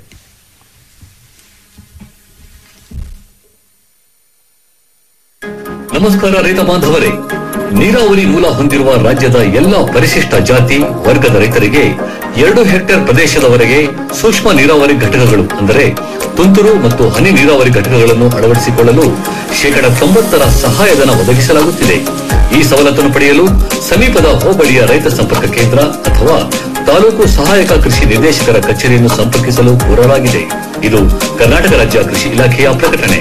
ನಮಸ್ಕಾರ ರೈತ ಬಾಂಧವರೇ ನೀರಾವರಿ ಮೂಲ ಹೊಂದಿರುವ ರಾಜ್ಯದ ಎಲ್ಲಾ ಪರಿಶಿಷ್ಟ ಜಾತಿ ವರ್ಗದ ರೈತರಿಗೆ ಎರಡು ಹೆಕ್ಟೇರ್ ಪ್ರದೇಶದವರೆಗೆ ಸೂಕ್ಷ್ಮ ನೀರಾವರಿ ಘಟಕಗಳು ಅಂದರೆ ತುಂತುರು ಮತ್ತು ಹನಿ ನೀರಾವರಿ ಘಟಕಗಳನ್ನು ಅಳವಡಿಸಿಕೊಳ್ಳಲು ಶೇಕಡ ತೊಂಬತ್ತರ ಸಹಾಯಧನ ಒದಗಿಸಲಾಗುತ್ತಿದೆ ಈ ಸವಲತ್ತನ್ನು ಪಡೆಯಲು ಸಮೀಪದ ಹೋಬಳಿಯ ರೈತ ಸಂಪರ್ಕ ಕೇಂದ್ರ ಅಥವಾ ತಾಲೂಕು ಸಹಾಯಕ ಕೃಷಿ ನಿರ್ದೇಶಕರ ಕಚೇರಿಯನ್ನು ಸಂಪರ್ಕಿಸಲು ಕೋರಲಾಗಿದೆ ಇದು ಕರ್ನಾಟಕ ರಾಜ್ಯ ಕೃಷಿ ಇಲಾಖೆಯ ಪ್ರಕಟಣೆ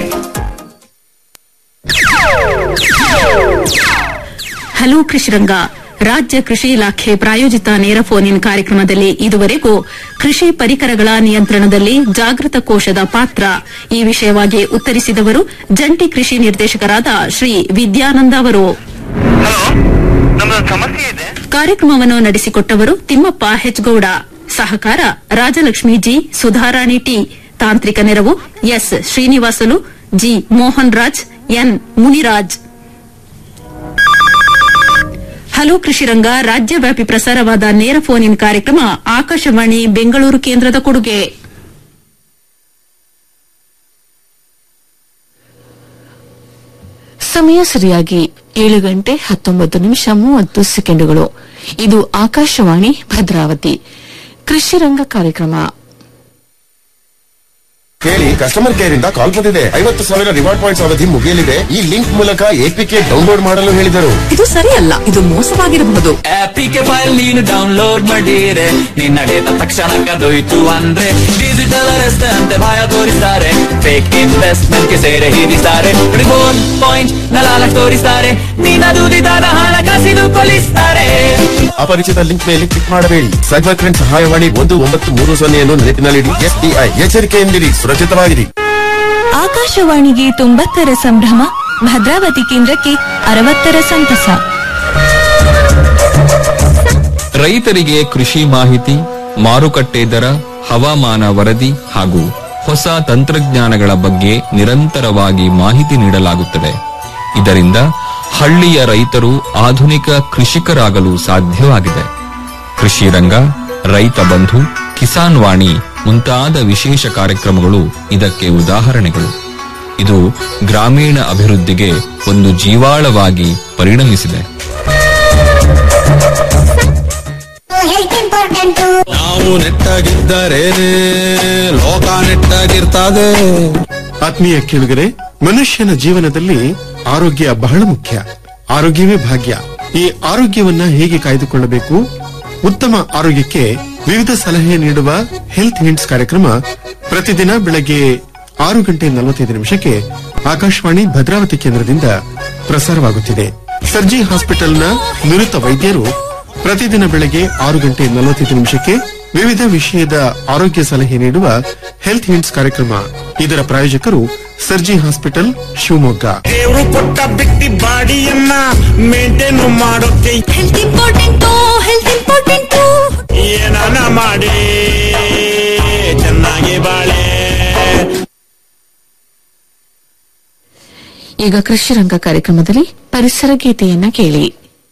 ಹಲೋ ಕೃಷಿರಂಗ ರಾಜ್ಯ ಕೃಷಿ ಇಲಾಖೆ ಪ್ರಾಯೋಜಿತ ನೇರ ಫೋನ್ ಇನ್ ಕಾರ್ಯಕ್ರಮದಲ್ಲಿ ಇದುವರೆಗೂ ಕೃಷಿ ಪರಿಕರಗಳ ನಿಯಂತ್ರಣದಲ್ಲಿ ಜಾಗೃತ ಕೋಶದ ಪಾತ್ರ ಈ ವಿಷಯವಾಗಿ ಉತ್ತರಿಸಿದವರು ಜಂಟಿ ಕೃಷಿ ನಿರ್ದೇಶಕರಾದ ಶ್ರೀ ವಿದ್ಯಾನಂದ ಅವರು ಹಲೋ ನಮ್ದೊಂದು ಸಮಸ್ಯೆ ಇದೆ ಕಾರ್ಯಕ್ರಮವನ್ನು ನಡೆಸಿಕೊಟ್ಟವರು ತಿಮ್ಮಪ್ಪ ಹೆಚ್ಗೌಡ ಸಹಕಾರ ರಾಜಲಕ್ಷ್ಮಿ ಜಿ ಸುಧಾರಾಣಿ ಟಿ ತಾಂತ್ರಿಕ ನೆರವು S Srinivasulu G Mohan Raj N Muniraj hello Krishiranga ರಾಜ್ಯವ್ಯಾಪಿ ಪ್ರಸಾರವಾದ ನೇರ ಫೋನ್ ಇನ್ ಕಾರ್ಯಕ್ರಮ ಆಕಾಶವಾಣಿ ಬೆಂಗಳೂರು ಕೇಂದ್ರದ ಕೊಡುಗೆ ಸಮಯ ಸರಿಯಾಗಿ ಏಳು ಗಂಟೆ ಹತ್ತೊಂಬತ್ತು ನಿಮಿಷ ಮೂವತ್ತು ಸೆಕೆಂಡುಗಳು ಇದು ಆಕಾಶವಾಣಿ ಭದ್ರಾವತಿ ಕೃಷಿ ರಂಗ ಕಾರ್ಯಕ್ರಮ ಕೇಳಿ ಕಸ್ಟಮರ್ ಕೇರ್ ಇಂದ ಕಾಲ್ ಬಂದಿದೆ ಐವತ್ತು ಸಾವಿರ ರಿವಾರ್ಡ್ ಪಾಯಿಂಟ್ಸ್ ಅವಧಿ ಮುಗಿಯಲಿದೆ ಈ ಲಿಂಕ್ ಮೂಲಕ ಎಪಿಕೆ ಡೌನ್ಲೋಡ್ ಮಾಡಲು ಹೇಳಿದರು ಇದು ಸರಿಯಲ್ಲ ಇದು ಮೋಸವಾಗಿರಬಹುದು ಆಪಿಗೆ ಫೈಲ್ ನೀನು ಡೌನ್ಲೋಡ್ ಮಾಡಿರೆ ನಿನ್ನ ಡೇಟಾ ತಕ್ಷಣ ಕದೋಯ್ತು ಅಂದ್ರೆ ಡಿಜಿಟಲ್ ಅರೆಸ್ಟ್ ಅಂತೆ ಭಯ ತೋರಿಸ್ತಾರೆ ಫೇಕ್ ಇನ್ವೆಸ್ಟ್ಮೆಂಟ್ ಗೆ ಸೇರೆ ಹಿಡಿಸ್ತಾರೆ ರಿಬೋನ್ ಪಾಯಿಂಟ್ ನಲಾಲ ತೋರಿಸ್ತಾರೆ ನಿನ್ನ ದುಡಿದಾದ ಹಣ ಕಸಿದು ಕೊಲಿಸ್ತಾರೆ ಅಪರಿಚಿತ ಲಿಂಕ್ ಮೇಲೆ ಕ್ಲಿಕ್ ಮಾಡಬೇಡಿ ಸೈಬರ್ ಕ್ರೈಮ್ ಸಹಾಯವಾಣಿ ಒಂದು ಒಂಬತ್ತು ಮೂರು ಸೊನ್ನೆಯನ್ನು ನೆನಪಿನಲ್ಲಿಡಿ ಎಸ್ಬಿಐ ಎಚ್ಚರಿಕೆಯಿಂದಿರಿ ಸುರಕ್ಷಿತವಾಗಿರಿ ಆಕಾಶವಾಣಿಗೆ ತೊಂಬತ್ತರ ಸಂಭ್ರಮ ಭದ್ರಾವತಿ ಕೇಂದ್ರಕ್ಕೆ ಅರವತ್ತರ ಸಂತಸ ರೈತರಿಗೆ ಕೃಷಿ ಮಾಹಿತಿ ಮಾರುಕಟ್ಟೆ ದರ ಹವಾಮಾನ ವರದಿ ಹಾಗೂ ಹೊಸ ತಂತ್ರಜ್ಞಾನಗಳ ಬಗ್ಗೆ ನಿರಂತರವಾಗಿ ಮಾಹಿತಿ ನೀಡಲಾಗುತ್ತದೆ ಇದರಿಂದ ಹಳ್ಳಿಯ ರೈತರು ಆಧುನಿಕ ಕೃಷಿಕರಾಗಲು ಸಾಧ್ಯವಾಗಿದೆ ಕೃಷಿ ರಂಗ ರೈತ ಬಂಧು ಕಿಸಾನ್ ವಾಣಿ ಮುಂತಾದ ವಿಶೇಷ ಕಾರ್ಯಕ್ರಮಗಳು ಇದಕ್ಕೆ ಉದಾಹರಣೆಗಳು ಇದು ಗ್ರಾಮೀಣ ಅಭಿವೃದ್ಧಿಗೆ ಒಂದು ಜೀವಾಳವಾಗಿ ಪರಿಣಮಿಸಿದೆ ನಾವು ನೆಟ್ಟಾಗಿದ್ದರೇನೆ ಲೋಕ ನೆಟ್ಟಾಗಿರ್ತದೆ ಆತ್ಮೀಯ ಕೇಳುಗರೆ ಮನುಷ್ಯನ ಜೀವನದಲ್ಲಿ ಆರೋಗ್ಯ ಬಹಳ ಮುಖ್ಯ ಆರೋಗ್ಯವೇ ಭಾಗ್ಯ ಈ ಆರೋಗ್ಯವನ್ನ ಹೇಗೆ ಕಾಯ್ದುಕೊಳ್ಳಬೇಕು ಉತ್ತಮ ಆರೋಗ್ಯಕ್ಕೆ ವಿವಿಧ ಸಲಹೆ ನೀಡುವ ಹೆಲ್ತ್ ಹಿಂಟ್ಸ್ ಕಾರ್ಯಕ್ರಮ ಪ್ರತಿದಿನ ಬೆಳಗ್ಗೆ ಆರು ಗಂಟೆ ನಲವತ್ತೈದು ನಿಮಿಷಕ್ಕೆ ಆಕಾಶವಾಣಿ ಭದ್ರಾವತಿ ಕೇಂದ್ರದಿಂದ ಪ್ರಸಾರವಾಗುತ್ತಿದೆ ಸರ್ಜಿ ಹಾಸ್ಪಿಟಲ್ನ ನುರಿತ ವೈದ್ಯರು ಪ್ರತಿದಿನ ಬೆಳಗ್ಗೆ ಆರು ಗಂಟೆ ನಲವತ್ತೈದು ನಿಮಿಷಕ್ಕೆ ವಿವಿಧ ವಿಷಯದ ಆರೋಗ್ಯ ಸಲಹೆ ನೀಡುವ ಹೆಲ್ತ್ ಹಿಂಟ್ಸ್ ಕಾರ್ಯಕ್ರಮ ಇದರ ಪ್ರಾಯೋಜಕರು ಸರ್ಜಿ ಹಾಸ್ಪಿಟಲ್ ಶಿವಮೊಗ್ಗ ದೇವ್ರು ಕೊಟ್ಟ ಬಿಟ್ಟಿ ಬಾಡಿಯನ್ನ ಮೇಂಟೈನ್ ಮಾಡೋಕೆ ಹೆಲ್ತ್ ಇಂಪಾರ್ಟೆಂಟ್ ಹೆಲ್ತ್ ಇಂಪಾರ್ಟೆಂಟ್ ಏನಾನ ಮಾಡಿ ಚೆನ್ನಾಗಿ ಬಾಳೆ ಈಗ ಕೃಷಿ ರಂಗ ಕಾರ್ಯಕ್ರಮದಲ್ಲಿ ಪರಿಸರ ಗೀತೆಯನ್ನ ಕೇಳಿ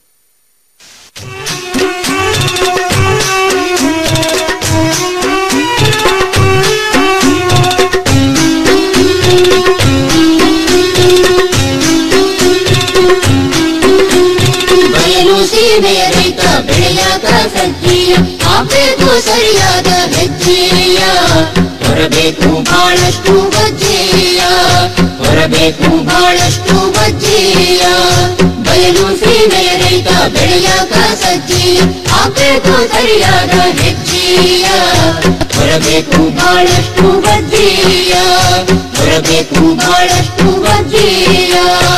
ಬಯಲು ಸೀಮೆಯ ರೈತ ಬೆಳೆಯಾಕ ಸಜ್ಜೀಯ ಹಾಕಬೇಕು ಸರಿಯಾದ ಹೆಜ್ಜೆಯ ಹೊರಬೇಕು ಬಹಳಷ್ಟು ಬಜ್ಜೆಯ ಹೊರಬೇಕು ಬಹಳಷ್ಟು ಬಜ್ಜೆಯ ಬಯಲು ಸೀಮೆಯ ರೈತ ಬೆಳೆಯಾಕ ಸಜ್ಜೀಯ ಹಾಕಬೇಕು ಸರಿಯಾದ ಹೆಜ್ಜೆಯ ಹೊರಬೇಕು ಬಹಳಷ್ಟು ಬಜ್ಜೆಯ ಹೊರಬೇಕು ಬಹಳಷ್ಟು ಬಜ್ಜೆಯ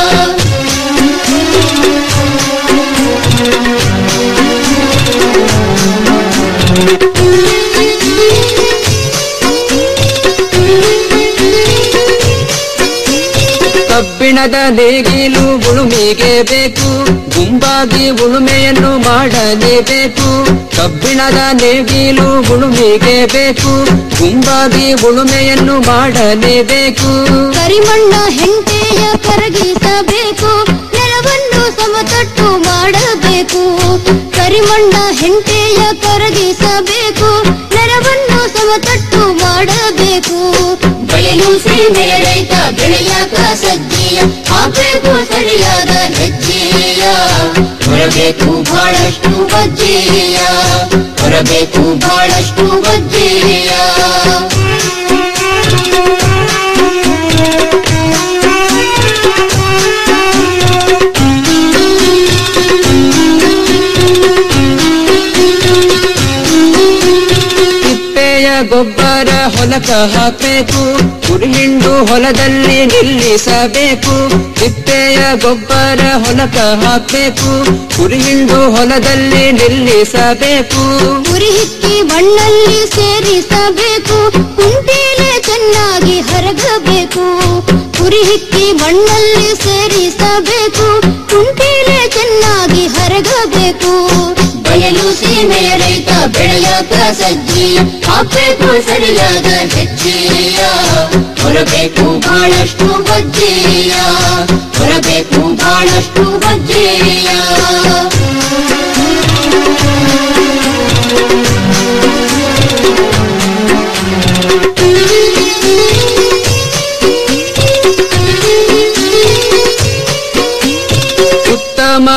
ಕಬ್ಬಿಣದ ನೇಗಿಲು ಉಳುಮೆಗೆ ಬೇಕು ಗುಂಪಾಗಿ ಉಳುಮೆಯನ್ನು ಮಾಡಲೇಬೇಕು ಕಬ್ಬಿಣದ ನೇಗಿಲು ಉಳುಮೆಗೆ ಬೇಕು ಗುಂಪಾಗಿ ಉಳುಮೆಯನ್ನು ಮಾಡಲೇಬೇಕು ಕರಿಮಣ್ಣ ಹೆಂಟೆಯ ಕರಗಿಸಬೇಕು ನೆಲವನ್ನು ಸಮತಟ್ಟು ಮಾಡಬೇಕು ಕರಿಮಣ್ಣ ಹೆಂಟೆಯ ಕರಗಿಸಬೇಕು ನೆಲವನ್ನು ಸಮತಟ್ಟು ಮಾಡಬೇಕು ಬಯಲು ಸೀಮೆಯ ರೈತ ಬೆಳೆಯಾಕ ಸಜ್ಜೆಯ ಹಾಕಬೇಕು ಸರಿಯಾದ ಹೆಜ್ಜೆಯ ಹೊರಬೇಕು ಬಹಳಷ್ಟು ಬಜ್ಜೆಯ ಹೊರಬೇಕು ಬಹಳಷ್ಟು ಬಜ್ಜೆಯ ತಿಪ್ಪೆಯ ಗೊಬ್ಬರ ಹೊಲಕ ಹಾಕಬೇಕು ಕುರಿಹಿಂಡು ಹೊಲದಲ್ಲಿ ನಿಲ್ಲಿಸಬೇಕು ತಿಪ್ಪೆಯ ಗೊಬ್ಬರ ಹೊಲಕ ಹಾಕಬೇಕು ಕುರಿಹಿಂಡು ಹೊಲದಲ್ಲಿ ನಿಲ್ಲಿಸಬೇಕು ಉರಿ ಹಿಕ್ಕಿ ಮಣ್ಣಲ್ಲಿ ಸೇರಿಸಬೇಕು ಕುಂಟೀಲೆ ಚೆನ್ನಾಗಿ ಹರಗಬೇಕು ಉರಿ ಹಿಕ್ಕಿ ಮಣ್ಣಲ್ಲಿ ಸೇರಿಸಬೇಕು ಕುಂಟೀಲೆ ಚೆನ್ನಾಗಿ ಹರಗಬೇಕು ಬಯಲು ಸೀಮೆಯ ರೈತ ಬೆಳೆಯಾಕ ಸಜ್ಜಿಯ ಹಾಕಬೇಕು ಸರಿಯಾದ ಹೆಜ್ಜೆಯ ಹೊರಬೇಕು ಬಹಳಷ್ಟು ಬಜ್ಜೆಯ ಹೊರಬೇಕು ಬಹಳಷ್ಟು ಬಜ್ಜೆಯ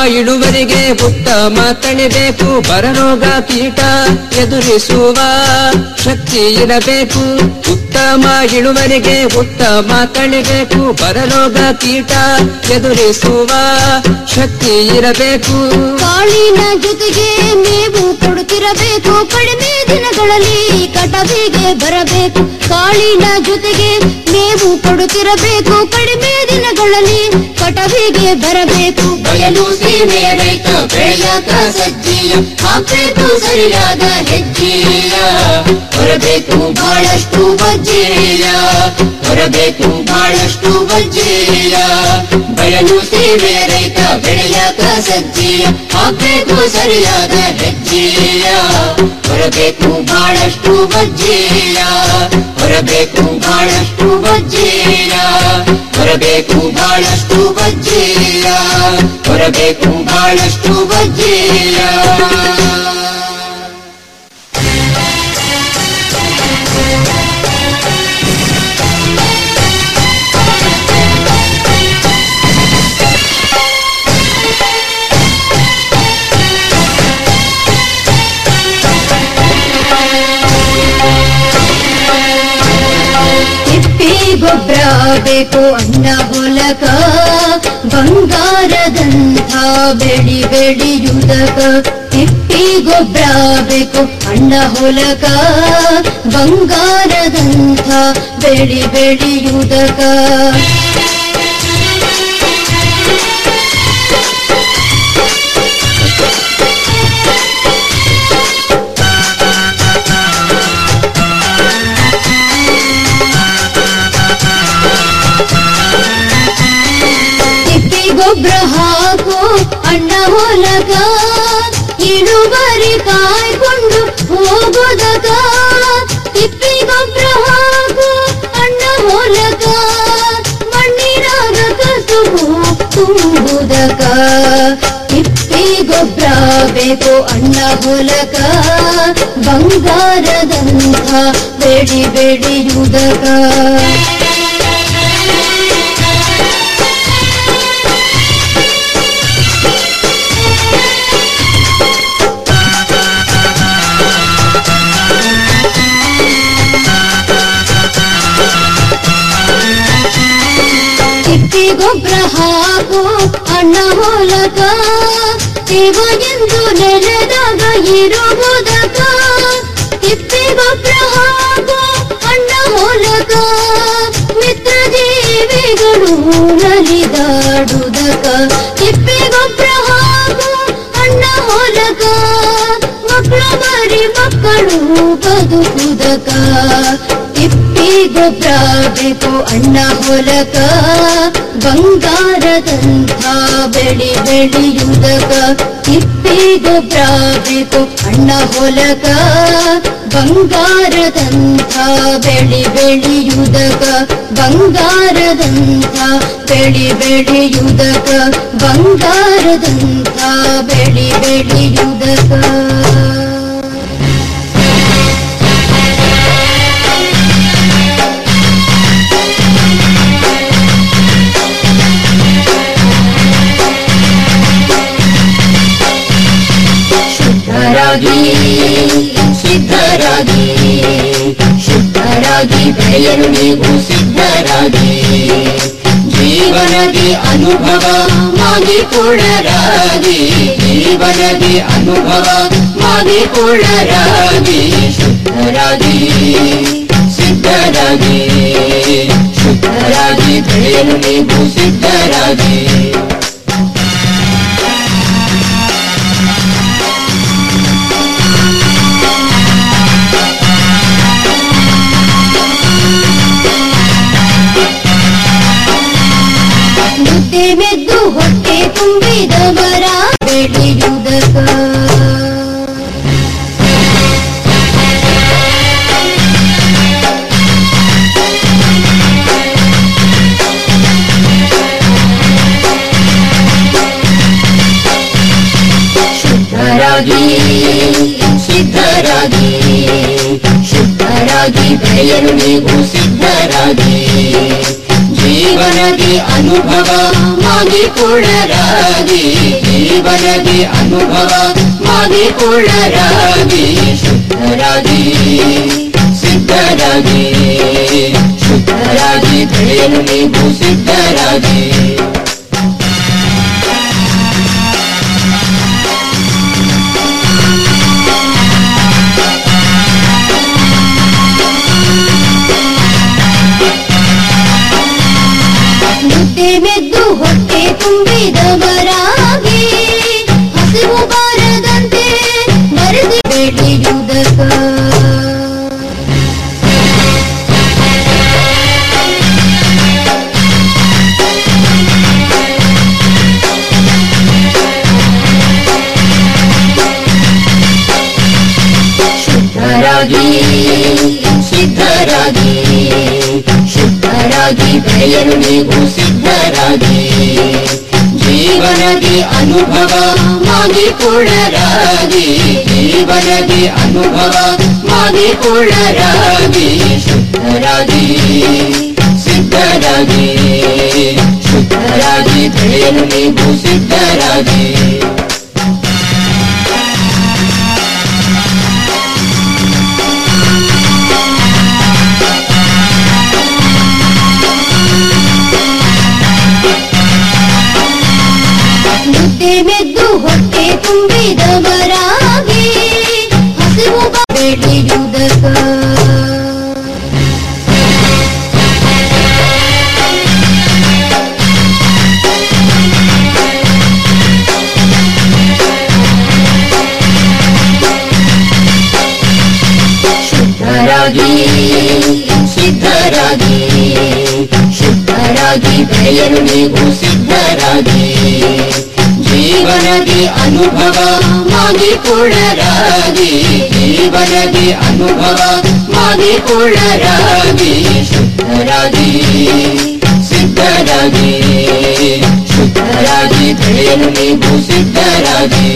ಇಳುವರಿಗೆ ಉತ್ತಮ ತಳಿಬೇಕು ಬರರೋಗ ಕೀಟ ಎದುರಿಸುವ ಶಕ್ತಿ ಇರಬೇಕು ಉತ್ತಮ ಇಳುವರಿಗೆ ಉತ್ತಮ ತಳಿಬೇಕು ಬರರೋಗ ಕೀಟ ಎದುರಿಸುವ ಶಕ್ತಿ ಇರಬೇಕು ಕಾಳಿನ ಜೊತೆಗೆ ಮೇವು ಕೊಡುತ್ತಿರಬೇಕು ಕಡಿಮೆ ದಿನಗಳಲ್ಲಿ ಕಟವಿಗೆ ಬರಬೇಕು ಕಾಳಿನ ಜೊತೆಗೆ ಮೇವು ಕೊಡುತ್ತಿರಬೇಕು ಕಡಿಮೆ ದಿನಗಳಲ್ಲಿ ಕಟವಿಗೆ ಬರಬೇಕು ಬಯಲು ಸೀಮೆಯ ರೈತ ಬೆಳೆಯಾಕ ಸಜ್ಜಿಯ ಹಾಕ್ಬೇಕು ಸರಿಯಾದ ಹೆಜ್ಜೆಯ ಹೊರಬೇಕು ಬಹಳಷ್ಟು ಬಜ್ಜೆಯ ಹೊರಬೇಕು ಬಹಳಷ್ಟು ಬಜ್ಜೆಯ ಬಯಲು ಸೀಮೆಯ ರೈತ ಬೆಳೆಯಾಕ ಸಜ್ಜಿಯ ಹಾಕ್ಬೇಕು ಸರಿಯಾದ ಹೆಜ್ಜೆಯ ಹೊರಬೇಕು ಬಹಳಷ್ಟು ಬಜ್ಜೆಯ ಹೊರಬೇಕು ಬಹಳಷ್ಟು ಬಜ್ಜೆಯ ಹೊರಬೇಕು ಬಹಳಷ್ಟು ಬಜ್ಜೆಯ ಹೊರಬೇಕು ಬಹಳಷ್ಟು ಬಜ್ಜೆಯ ತಿಪ್ಪಿ ಗೊಬ್ಬರ ಬೇಕು ಅನ್ನ ಹೊಲಕ ಬಂಗಾರದಂಥ ಬೆಳಿ ಬೆಳೆಯುವುದಕ ತಿಪ್ಪಿ ಗೊಬ್ಬರ ಬೇಕು ಅಣ್ಣ ಹೊಲಕ ಬಂಗಾರದಂಥ ಬೆಳಿ ಬೆಳೆಯುವುದಕ ತಿಪ್ಪಿ ಗೊಬ್ಬರ ಹಾಕು ಅಣ್ಣ ಹೊಲಕ ಇಳುವರಿ ಕಾಯ್ಕೊಂಡು ಹೋಗೋದಕ ತಿಪ್ಪಿ ಗೊಬ್ಬರ ಹಾಕು ಅಣ್ಣ ಹೊಲಕ ಮಣ್ಣಿನಾಗ ಕಸುಬು ತುಂಬುದಕ ತಿಪ್ಪಿ ಗೊಬ್ಬರ ಬೇಕು ಅಣ್ಣ ಹೊಲಕ ಬಂಗಾರದಂಥ ಬೆಳಿ ಬೆಳೆಯುವುದಕ ತಿಪ್ಪಿ ಗೊಬ್ಬರ ಹಾಕು ಅಣ್ಣ ಹೊಲಕ ಶಿವ ಎಂದು ನೆನೆದಾಗ ಇರುವುದಕ ತಿಪ್ಪಿ ಗೊಬ್ಬರ ಹಾಕು ಅಣ್ಣ ಹೊಲಕ ಮಿತ್ರ ಜೀವಿಗಳು ನಲಿದಾಡುವುದಕ ತಿಪ್ಪಿ ಗೊಬ್ಬರ ಹಾಕು ಅಣ್ಣ ಹೊಲಕ ಮಕ್ಕಳು ಮರಿ ಮಕ್ಕಳು ಬದುಕುದಕ ತಿಪ್ಪಿ ಗೊಬ್ಬರ ಬೇಕು ಅಣ್ಣ ಹೊಲಕ ಬಂಗಾರದಂಥ ಬೆಳಿ ಬೆಳೆಯುವುದಕ ತಿಪ್ಪಿ ಗೊಬ್ಬರ ಬೇಕು ಅಣ್ಣ ಹೊಲಕ ಬಂಗಾರದಂಥ ಬೆಳಿ ಬೆಳೆಯುವುದಕ ಬಂಗಾರದಂಥ ಬೆಳಿ ಬೆಳೆಯುವುದಕ ಬಂಗಾರದಂಥ ಬೆಳಿ ಬೆಳೆಯುವುದಕ ಶುದ್ಧರಾಗಿ ಸಿದ್ಧರಾಗಿ ಶುದ್ಧರಾಗಿ ಬೆಳೆಯಲು ನೀವು ಸಿದ್ಧರಾಗಿ ಜೀವನದಿ ಅನುಭವ ಮಾಡಿಕೊಳ್ಳರಾಗಿ ಜೀವನದಿ ಅನುಭವ ಮಾಡಿಕೊಳ್ಳರಾಗಿ ಶುದ್ಧರಾಗಿ ಸಿದ್ಧರಾಗಿ ಶುದ್ಧರಾಗಿ ಬೆಳೆಯಲು ನೀವು ಸಿದ್ಧರಾಗಿ ಮುದ್ದೆ ಮೆದ್ದು ಹೊಟ್ಟೆ ತುಂಬಿದವರ ಬೆಳೆಯುವುದಕ ಶುದ್ಧರಾಗಿ ಸಿದ್ಧರಾಗಿ ಶುದ್ಧರಾಗಿ ಬೆಳೆಯಲು ನೀವು ಸಿದ್ಧರಾಗಿ ಜೀವನದಿ ಅನುಭವ ಮಾಡಿಕೊಳ್ಳರಾಗಿ ಜೀವನದಿ ಅನುಭವ ಮಾಡಿಕೊಳ್ಳರಾಗಿ ಶುದ್ಧರಾಗಿ ಸಿದ್ಧರಾಗಿ ಶುದ್ಧರಾಗಿ ಬೆಳೆಯಲು ನೀವು ಸಿದ್ಧರಾಗಿ ಮುದ್ದೆ ಮೆದ್ದು ಹೊಟ್ಟೆ ತುಂಬಿದವರಾಗಿ ಹಸಿವು ಬಾರದಂತೆ ಬರೆದು ಬೆಳೆಯುವುದಕ್ಕ ಶುದ್ಧರಾಗಿ ಸಿದ್ಧರಾಗಿ ಶುದ್ಧರಾಗಿ ಬೆಳೆಯಲು ನೀವು ಸಿದ್ಧರಾಗಿ ಜೀವನದಿ ಅನುಭವ ಮಾಡಿಕೊಳ್ಳರಾಗಿ ಜೀವನದಿ ಅನುಭವ ಮಾಡಿಕೊಳ್ಳರಾಗಿ ಶುದ್ಧರಾಗಿ ಸಿದ್ಧರಾಗಿ ಶುದ್ಧರಾಗಿ ಬೆಳೆಯಲು ನೀವು ಸಿದ್ಧರಾಗಿ ಮುದ್ದೆ ಮೆದ್ದು ಹೊಟ್ಟೆ ತುಂಬಿದವರಾಗಿ ಹಸಿವು ಬ- ಬೆಳೆಯುವುದಕ್ಕ ಶುದ್ಧರಾಗಿ ಸಿದ್ಧರಾಗಿ ಶುದ್ಧರಾಗಿ ಬೆಳೆಯಲು ನೀವು ಸಿದ್ಧರಾಗಿ ಜೀವನದಿ ಅನುಭವ ಮಾಡಿಕೊಳ್ಳರಾಗಿ ಜೀವನದಿ ಅನುಭವ ಮಾಡಿಕೊಳ್ಳರಾಗಿ ಶುದ್ಧರಾಗಿ ಸಿದ್ಧರಾಗಿ ಶುದ್ಧರಾಗಿ ಬೆಳೆಯಲು ನೀವು ಸಿದ್ಧರಾಗಿ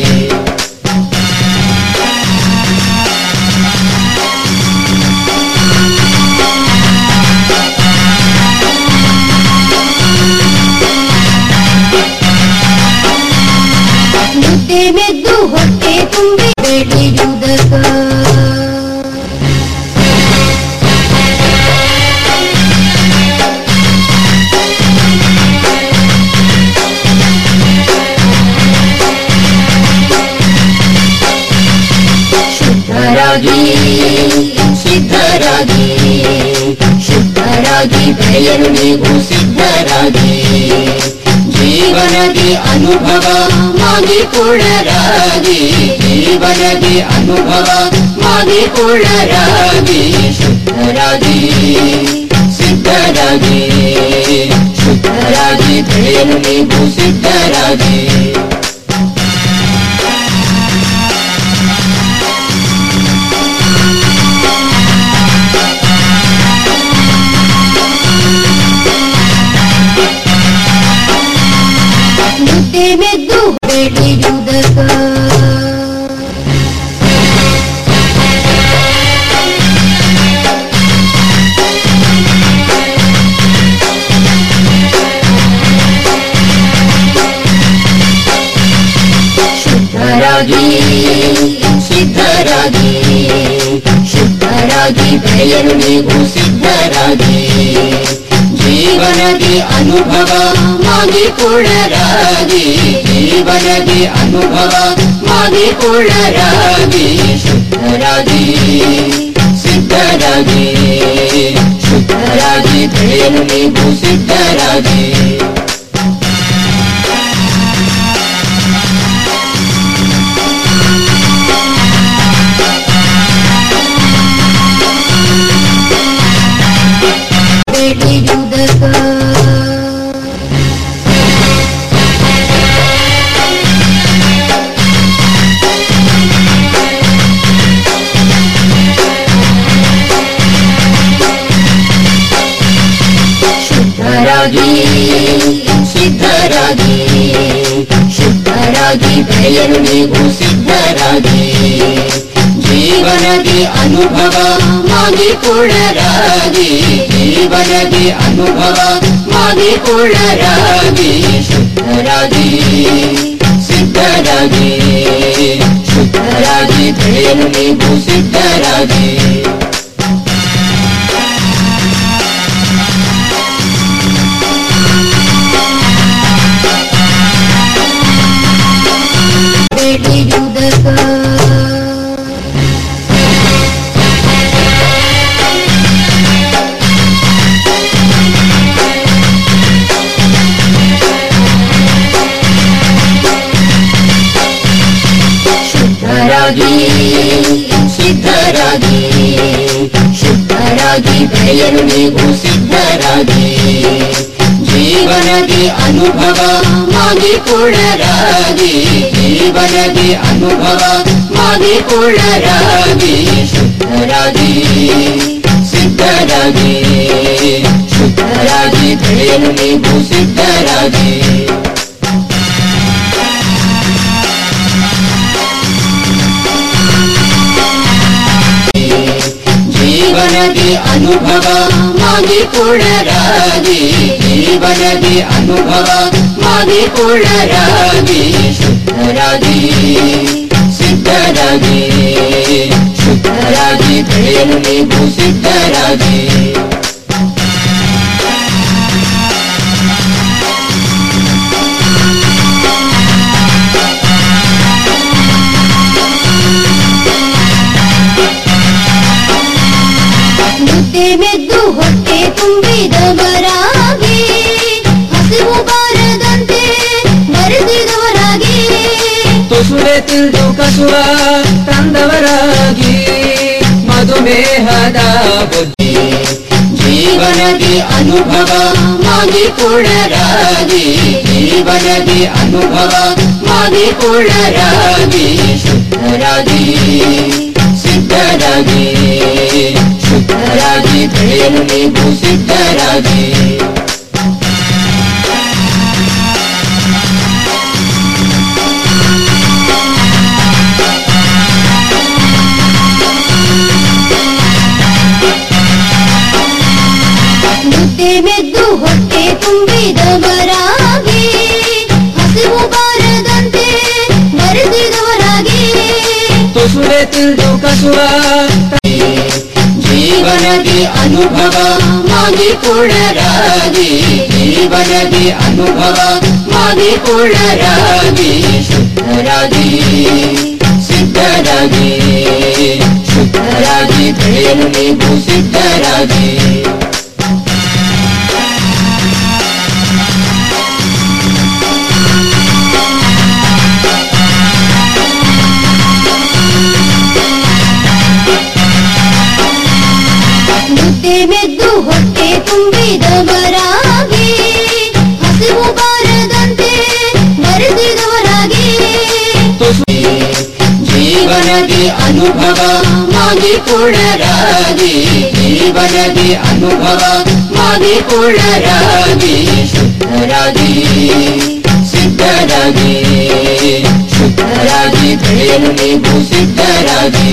ಮುದ್ದೆ ಮೆದ್ದು ಹೊಟ್ಟೆ ತುಂಬಿ ಬೆಳೆಯುವುದಕ್ಕ ಶುದ್ಧರಾಗಿ ಸಿದ್ಧರಾಗಿ ಶುದ್ಧರಾಗಿ ಬೆಳೆಯಲು ನೀವು ಸಿದ್ಧರಾಗಿ ಜೀವನದಿ ಅನುಭವ ಮಾಡಿಕೊಳ್ಳರಾಗಿ ಜೀವನದಿ ಅನುಭವ ಮಾಡಿಕೊಳ್ಳರಾಗಿ ಶುದ್ಧರಾಗಿ ಸಿದ್ಧರಾಗಿ ಶುದ್ಧರಾಗಿ ಬೆಳೆಯಲು ನೀವು ಸಿದ್ಧರಾಗಿ ಮುದ್ದೆ ಮೆದ್ದು ಬೆಳೆಯುವುದಕ್ಕ ಶುದ್ಧರಾಗಿ ಸಿದ್ಧರಾಗಿ ಶುದ್ಧರಾಗಿ ಬೆಳೆಯಲು ನೀವು ಸಿದ್ಧರಾಗಿ ಜೀವನದಿ ಅನುಭವ ಮಾಡಿಕೊಳ್ಳರಾಗಿ ಜೀವನದಿ ಅನುಭವ ಮಾಡಿಕೊಳ್ಳರಾಗಿ ಶುದ್ಧರಾಗಿ ಸಿದ್ಧರಾಗಿ ಶುದ್ಧರಾಗಿ ಬೆಳೆಯಲು ನೀವು ಸಿದ್ಧರಾಗಿ ಬೆಳೆಯುವುದಕ್ಕ ಶುದ್ಧರಾಗಿ ಸಿದ್ಧರಾಗಿ ಶುದ್ಧರಾಗಿ ಬೆಳೆಯಲು ನೀವು ಸಿದ್ಧರಾಗಿ ಜೀವನದಿ ಅನುಭವ ಮಾಡಿಕೊಳ್ಳರಾಗಿ ಜೀವನದಿ ಅನುಭವ ಮಾಗಿ ಕುಳ್ಳರಾಗಿ ಶುದ್ಧರಾಗಿ ಸಿದ್ಧರಾಗಿ ಶುದ್ಧರಾಗಿ ಬೆಳೆಯಲು ನೀವು ಸಿದ್ಧರಾಗಿ ಶುದ್ಧರಾಗಿ ಸಿದ್ಧರಾಗಿ ಶುದ್ಧರಾಗಿ ಬೆಳೆಯಲು ನೀವು ಸಿದ್ಧರಾಗಿ ಜೀವನದಿ ಅನುಭವ ಮಾಡಿಕೊಳ್ಳರಾಗಿ ಜೀವನದಿ ಅನುಭವ ಮಾಡಿಕೊಳ್ಳರಾಗಿ ಶುದ್ಧರಾಗಿ ಸಿದ್ಧರಾಗಿ ಶುದ್ಧರಾಗಿ ಬೆಳೆಯಲು ನೀವು ಸಿದ್ಧರಾಗಿ ಜೀವನದಿ ಅನುಭವ ಮಾಡಿಕೊಳ್ಳರಾಗಿ ಜೀವನದಿ ಅನುಭವ ಮಾಡಿಕೊಳ್ಳರಾಗಿ ಶುದ್ಧರಾಗಿ ಸಿದ್ಧರಾಗಿ ಶುದ್ಧರಾಗಿ ಬೆಳೆಯಲು ನೀವು ಸಿದ್ಧರಾಗಿ ಮುದ್ದೆ ಮೆದ್ದು ಹೊಟ್ಟೆ ತುಂಬಿದವರಾಗಿ ಹಸಿವು ಬಾರದಂತೆ ಬರೆಸಿದವರಾಗಿ ತುಸುವೆ ತಿಳಿದು ಕಸುವ ತಂದವರಾಗಿ ಮಧುಮೇಹದ ಬುದ್ಧಿ ಜೀವನದಿ ಅನುಭವ ಮಾಡಿಕೊಳ್ಳರಾಗಿ ಜೀವನದಿ ಅನುಭವ ಮಾಡಿಕೊಳ್ಳರಾಗಿ ಶುದ್ಧರಾಗಿ ಸಿದ್ಧರಾಗಿ ಶುದ್ಧರಾಗಿ ಬೆಳೆಯಲು ನೀವು ಸಿದ್ಧರಾಗಿ ಮುದ್ದೆ ಮೆದ್ದು ಹೊಟ್ಟೆ ತುಂಬಿದವರಾಗಿ ಹಸಿವು ಬಾರದಂತೆ ಬರೆಸಿದವರಾಗಿ ತುಸುವೆ ತಿಳಿದು ಕಸುವ ಜೀವನದಿ ಅನುಭವ ಮಾಡಿಕೊಳ್ಳರಾಗಿ ಜೀವನದಿ ಅನುಭವ ಮಾಡಿಕೊಳ್ಳರಾಗಿ ಶುದ್ಧರಾಗಿ ಸಿದ್ಧರಾಗಿ ಶುದ್ಧರಾಗಿ ಬೆಳೆಯಲು ನೀವು ಸಿದ್ಧರಾಗಿ ಮುದ್ದೆ ಮೆದ್ದು ಹೊಟ್ಟೆ ತುಂಬಿದವರಾಗಿ ಹಸಿವು ಬಾರದಂತೆ ಬರೆಸಿದವರಾಗಿ ಜೀವನದಿ ಅನುಭವ ಮಾಡಿಕೊಳ್ಳರಾಗಿ ಜೀವನದಿ ಅನುಭವ ಮಾಡಿಕೊಳ್ಳರಾಗಿ ಶುದ್ಧರಾಗಿ ಸಿದ್ಧರಾಗಿ ಶುದ್ಧರಾಗಿ ಬೆಳೆಯಲು ನೀವು ಸಿದ್ಧರಾಗಿ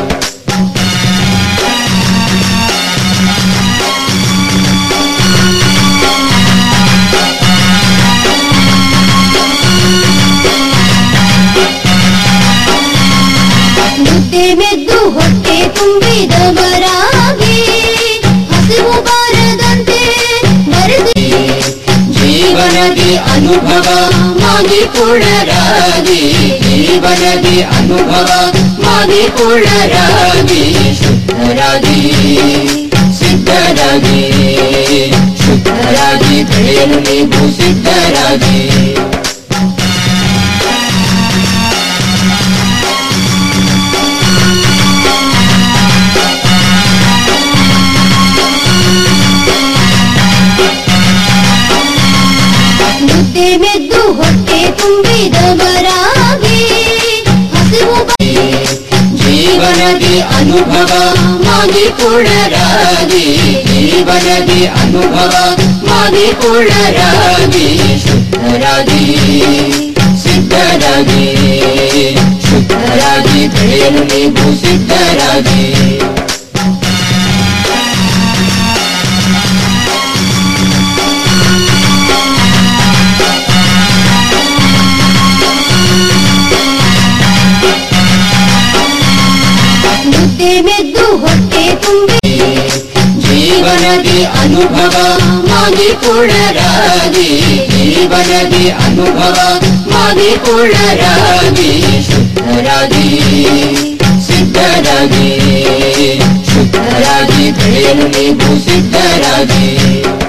ಮುದ್ದೆ ಮೆದ್ದು ಹೊಟ್ಟೆ ತುಂಬಿದವರಾಗಿ ಹಸಿವು ಬಾರದಂತೆ ಬರೆಸಿ ಜೀವನದಿ ಅನುಭವ ಮಾಡಿಕೊಳ್ಳರಾಗಿ ಜೀವನದಿ ಅನುಭವ ಮಾಡಿಕೊಳ್ಳರಾಗಿ ಶುದ್ಧರಾಗಿ ಸಿದ್ಧರಾಗಿ ಶುದ್ಧರಾಗಿ ಬೆಳೆಯಲು ನೀವು ಸಿದ್ಧರಾಗಿ ಮುದ್ದೆ ಮೆದ್ದು ಹೊಟ್ಟೆ ತುಂಬಿದವರಾಗಿ ಹಸಿವು ಜೀವನದಿ ಅನುಭವ ಮಾಡಿಕೊಳ್ಳರಾಗಿ ಜೀವನದಿ ಅನುಭವ ಮಾಡಿಕೊಳ್ಳರಾಗಿ ಶುದ್ಧರಾಗಿ ಸಿದ್ಧರಾಗಿ ಶುದ್ಧರಾಗಿ ಬೆಳೆಯಲು ನೀವು ಸಿದ್ಧರಾಗಿ ಅನುಭವ ಮಾಗಿಕೊಳ್ಳರಾಗಿ ಜೀವನದಿ ಅನುಭವ ಮಾಗಿಕೊಳ್ಳರಾಗಿ ಶುದ್ಧರಾಗಿ ಸಿದ್ಧರಾಗಿ ಶುದ್ಧರಾಗಿ ಬೆಳೆಯಲು ನೀವು ಸಿದ್ಧರಾಗಿ